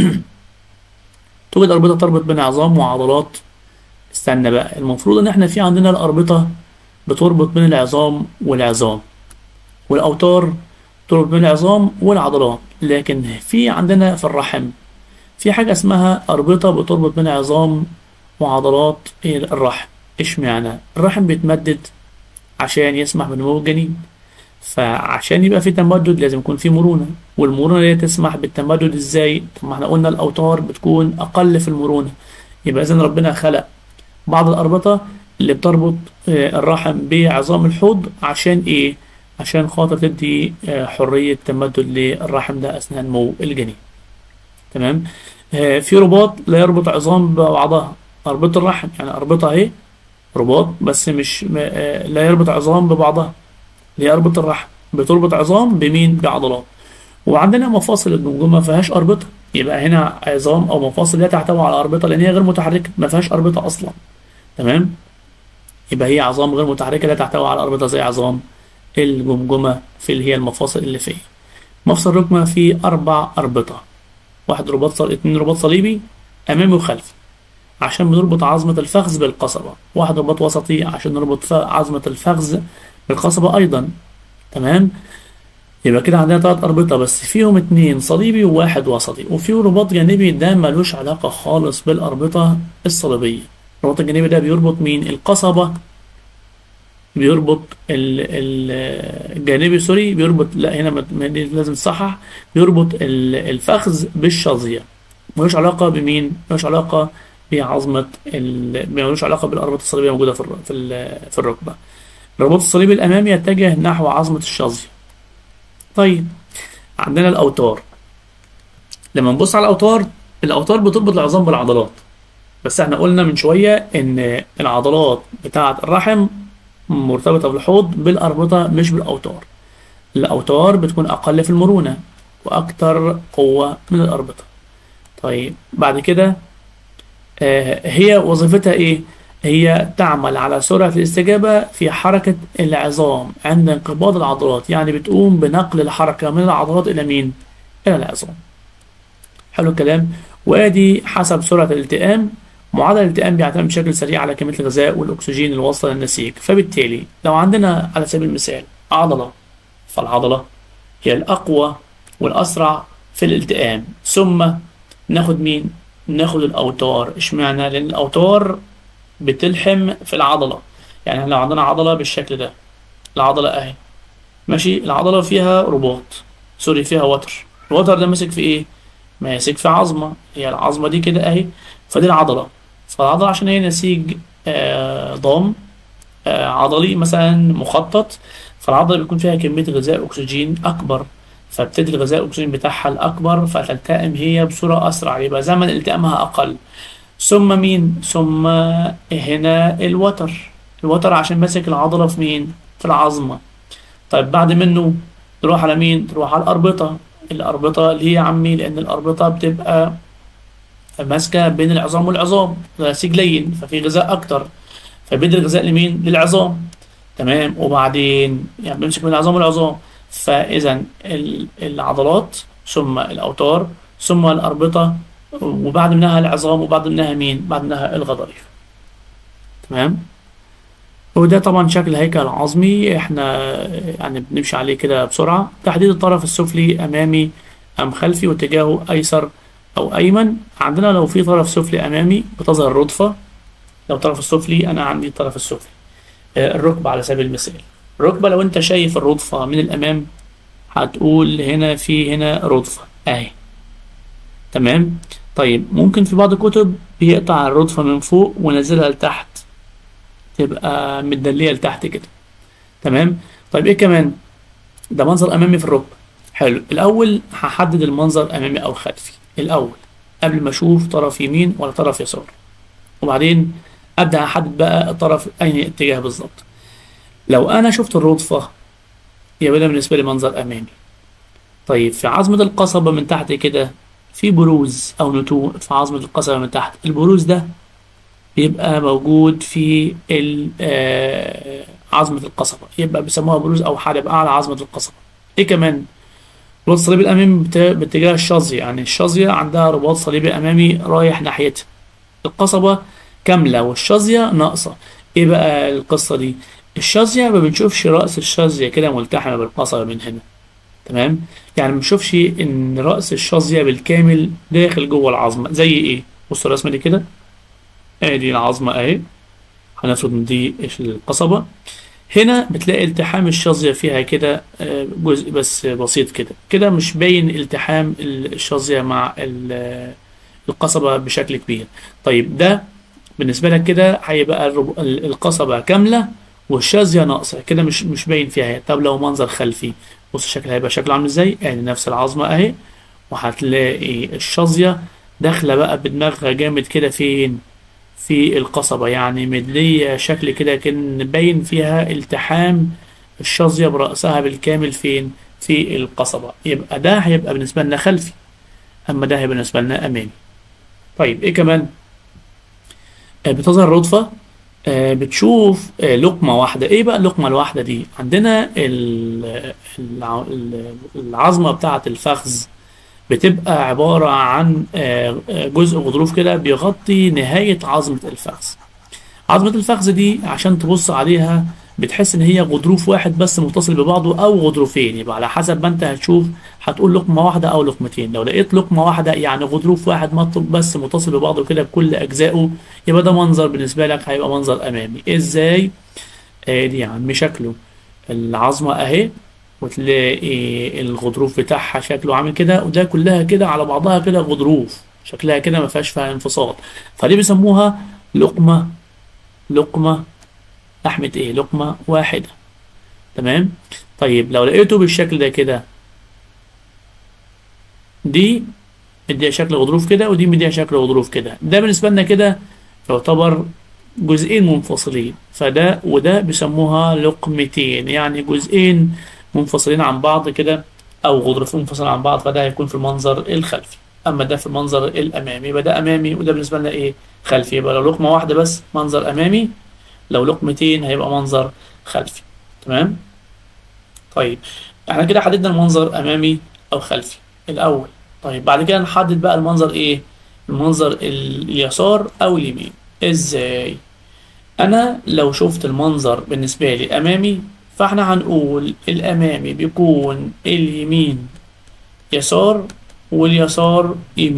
توجد أربطة تربط بين عظام وعضلات استنى بقى المفروض إن إحنا في عندنا الأربطة بتربط بين العظام والعظام والأوتار تربط بين العظام والعضلات لكن في عندنا في الرحم في حاجة اسمها أربطة بتربط بين عظام وعضلات الرحم اشمعنى الرحم بيتمدد عشان يسمح بنمو الجنين فعشان يبقى في تمدد لازم يكون في مرونة والمرونة دي تسمح بالتمدد ازاي طب ما احنا قلنا الأوتار بتكون أقل في المرونة يبقى إذا ربنا خلق بعض الأربطة اللي بتربط آه، الرحم بعظام الحوض عشان ايه عشان خاطر تدي آه، حرية تمدد للرحم ده أثناء نمو الجنين تمام آه، في رباط لا يربط عظام ببعضها أربطة الرحم يعني أربطة أهي رباط بس مش م- آه، لا يربط عظام ببعضها اللي هي أربطة الرحم بتربط عظام بمين بعضلات وعندنا مفاصل الجمجمة ما فيهاش أربطة يبقى هنا عظام أو مفاصل لا تحتوي على أربطة لأن هي غير متحركة ما فيهاش أربطة أصلا تمام يبقى هي عظام غير متحركة لا تحتوي على أربطة زي عظام الجمجمة في اللي هي المفاصل اللي فيه مفصل الركبة فيه أربع أربطة واحد رباط صل... اتنين رباط صليبي أمامي وخلفي عشان بنربط عظمة الفخذ بالقصبة واحد رباط وسطي عشان نربط ف- عظمة الفخذ بالقصبة أيضا تمام يبقى كده عندنا تلات أربطة بس فيهم اتنين صليبي وواحد وسطي وفي رباط جانبي ده ملوش علاقة خالص بالأربطة الصليبية الرباط الجانبي ده بيربط مين القصبة بيربط ال- ال- الجانبي سوري بيربط لا هنا ما- ما- دي لازم تصحح بيربط ال- الفخذ بالشظية ملوش علاقة بمين ملوش علاقة بعظمة ال... ملوش علاقة بالأربطة الصليبية موجودة في الر... في, ال... في الركبة الرباط الصليبي الأمامي يتجه نحو عظمة الشظية طيب عندنا الأوتار لما نبص على الأوتار الأوتار بتربط العظام بالعضلات بس احنا قلنا من شوية إن العضلات بتاعة الرحم مرتبطة بالحوض بالأربطة مش بالأوتار الأوتار بتكون أقل في المرونة وأكثر قوة من الأربطة طيب بعد كده آه، هي وظيفتها إيه؟ هي تعمل على سرعة الاستجابة في حركة العظام عند انقباض العضلات يعني بتقوم بنقل الحركة من العضلات إلى مين؟ إلى العظام حلو الكلام وادي حسب سرعة الالتئام معدل الالتئام بيعتمد بشكل سريع على كمية الغذاء والأكسجين الواصلة للنسيج فبالتالي لو عندنا على سبيل المثال عضلة فالعضلة هي الأقوى والأسرع في الالتئام ثم ناخد مين ناخد الاوتار اشمعنى لان الاوتار بتلحم في العضله يعني احنا لو عندنا عضله بالشكل ده العضله اهي ماشي العضله فيها رباط سوري فيها وتر الوتر ده ماسك في ايه ماسك في عظمه هي العظمه دي كده اهي فدي العضله فالعضله عشان هي نسيج آه ضام آه عضلي مثلا مخطط فالعضله بيكون فيها كميه غذاء اكسجين اكبر فبتدي الغذاء الاكسجين بتاعها الاكبر فتلتئم هي بصوره اسرع يبقى زمن التئامها اقل ثم مين ثم هنا الوتر الوتر عشان ماسك العضله في مين في العظمه طيب بعد منه تروح على مين تروح على الاربطه الاربطه ليه يا عمي لان الاربطه بتبقى ماسكه بين العظام والعظام نسيج لين ففي غذاء اكتر فبيدي الغذاء لمين للعظام تمام وبعدين يعني بيمسك بين العظام والعظام فاذا ال- العضلات ثم الاوتار ثم الاربطه وبعد منها العظام وبعد منها مين بعد منها الغضاريف تمام وده طبعا شكل هيكل عظمي احنا يعني بنمشي عليه كده بسرعة تحديد الطرف السفلي أمامي أم خلفي واتجاهه أيسر أو أيمن عندنا لو في طرف سفلي أمامي بتظهر الرضفة لو الطرف السفلي أنا عندي الطرف السفلي آه، الركبة على سبيل المثال الركبة لو أنت شايف الرضفة من الأمام هتقول هنا في هنا رضفة أهي تمام طيب ممكن في بعض الكتب بيقطع الرضفة من فوق ونزلها لتحت تبقى متدلية لتحت كده تمام طيب ايه كمان ده منظر امامي في الركبه حلو الاول هحدد المنظر امامي او خلفي الاول قبل ما اشوف طرف يمين ولا طرف يسار وبعدين ابدا احدد بقى الطرف اي اتجاه بالظبط لو انا شفت الرضفه يبقى ده بالنسبه لي منظر امامي طيب في عظمه القصبه من تحت كده في بروز او نتوء في عظمه القصبه من تحت البروز ده بيبقى موجود في ال- آه، عظمة القصبة يبقى بيسموها بروز أو حالب أعلى عظمة القصبة إيه كمان رباط الصليبي الأمامي بت- باتجاه الشظية يعني الشظية عندها رباط صليبي أمامي رايح ناحيتها القصبة كاملة والشظية ناقصة إيه بقى القصة دي الشظية ما بنشوفش رأس الشظية كده ملتحمة بالقصبة من هنا تمام يعني ما بنشوفش إن رأس الشظية بالكامل داخل جوه العظمة زي إيه بصوا الرسمة دي كده ادي العظمة اهي هنفرض ان دي القصبة هنا بتلاقي التحام الشظية فيها كده آه، جزء بس بسيط كده كده مش باين التحام الشظية مع ال- القصبة بشكل كبير طيب ده بالنسبة لك كده هيبقى الرب- ال- القصبة كاملة والشظية ناقصة كده مش مش باين فيها طب لو منظر خلفي بص الشكل هيبقى شكله عامل ازاي يعني نفس العظمة اهي وهتلاقي الشظية داخلة بقى بدماغها جامد كده فين في القصبة يعني مدلية شكل كده كان باين فيها التحام الشظية برأسها بالكامل فين في القصبة يبقى ده هيبقى بالنسبة لنا خلفي أما ده هيبقى بالنسبة لنا أمامي طيب إيه كمان آه، بتظهر رضفة آه، بتشوف آه، لقمة واحدة إيه بقى اللقمة الواحدة دي عندنا ال- الع- ال- العظمة بتاعة الفخذ بتبقى عبارة عن آه، آه، جزء غضروف كده بيغطي نهاية عظمة الفخذ عظمة الفخذ دي عشان تبص عليها بتحس ان هي غضروف واحد بس متصل ببعضه او غضروفين يبقى على حسب ما انت هتشوف هتقول لقمة واحدة او لقمتين لو لقيت لقمة واحدة يعني غضروف واحد مط- بس متصل ببعضه كده بكل اجزائه يبقى ده منظر بالنسبة لك هيبقى منظر امامي ازاي ادي يا عم شكله العظمة اهي وتلاقي الغضروف بتاعها شكله عامل كده وده كلها كده على بعضها كده غضروف شكلها كده ما فيهاش فيها انفصال فدي بيسموها لقمة لقمة لحمة ايه لقمة واحدة تمام طيب لو لقيته بالشكل ده كده دي مديها شكل غضروف كده ودي مديها شكل غضروف كده ده بالنسبة لنا كده يعتبر جزئين منفصلين فده وده بيسموها لقمتين يعني جزئين منفصلين عن بعض كده او غضروفين منفصلين عن بعض فده هيكون في المنظر الخلفي اما ده في المنظر الامامي يبقى ده امامي وده بالنسبه لنا ايه خلفي يبقى لو لقمه واحده بس منظر امامي لو لقمتين هيبقى منظر خلفي تمام طيب احنا كده حددنا المنظر امامي او خلفي الاول طيب بعد كده نحدد بقى المنظر ايه المنظر ال- اليسار او اليمين ازاي انا لو شفت المنظر بالنسبه لي امامي فاحنا هنقول الامامي بيكون اليمين يسار واليسار يمين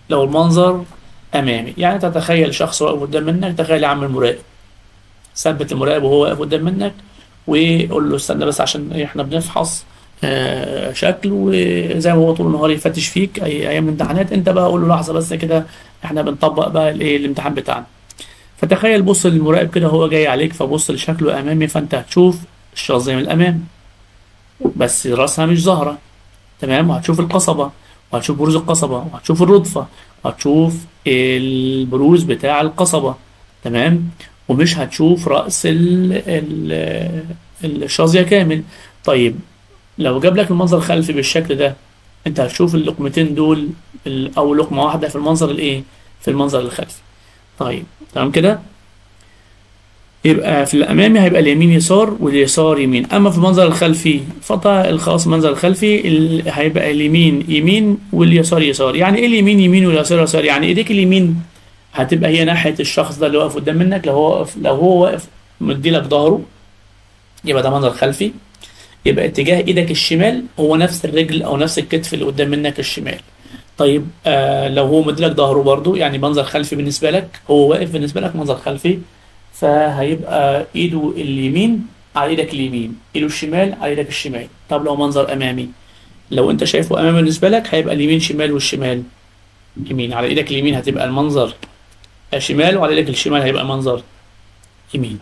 لو المنظر امامي يعني تتخيل شخص واقف قدام منك تخيل يا عم المراقب ثبت المراقب وهو واقف قدام منك وقول له استنى بس عشان احنا بنفحص آه، شكله وزي ما هو طول النهار يفتش فيك اي ايام الامتحانات انت بقى قول له لحظه بس كده احنا بنطبق بقى الايه الامتحان بتاعنا فتخيل بص للمراقب كده هو جاي عليك فبص لشكله امامي فانت هتشوف الشظيه من الامام بس راسها مش ظاهره تمام وهتشوف القصبه وهتشوف بروز القصبه وهتشوف الردفه وهتشوف البروز بتاع القصبه تمام ومش هتشوف راس ال ال الشظيه كامل طيب لو جاب لك المنظر الخلفي بالشكل ده انت هتشوف اللقمتين دول ال- او لقمه واحده في المنظر الايه في المنظر الخلفي طيب تمام كده يبقى في الامامي هيبقى اليمين يسار واليسار يمين اما في المنظر الخلفي فطا الخاص المنظر الخلفي ال... هيبقى اليمين يمين واليسار يسار يعني ايه اليمين يمين واليسار يسار يعني ايديك اليمين هتبقى هي ناحيه الشخص ده اللي واقف قدام منك لو هو واقف لو هو واقف مديلك ظهره يبقى ده منظر خلفي يبقى اتجاه ايدك الشمال هو نفس الرجل او نفس الكتف اللي قدام منك الشمال طيب آه لو هو مديلك ظهره برضو يعني منظر خلفي بالنسبه لك هو واقف بالنسبه لك منظر خلفي فهيبقى ايده اليمين على ايدك اليمين ايده الشمال على ايدك الشمال طب لو منظر امامي لو انت شايفه امامي بالنسبه لك هيبقى اليمين شمال والشمال يمين على ايدك اليمين هتبقى المنظر شمال وعلى ايدك الشمال هيبقى منظر يمين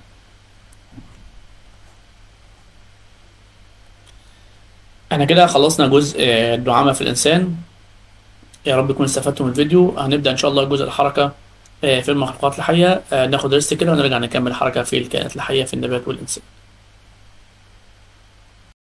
احنا كده خلصنا جزء آه، الدعامة في الإنسان يا رب تكونوا استفدتوا من الفيديو هنبدأ إن شاء الله جزء الحركة آه، في المخلوقات الحية آه، ناخد ريست كده ونرجع نكمل الحركة في الكائنات الحية في النبات والإنسان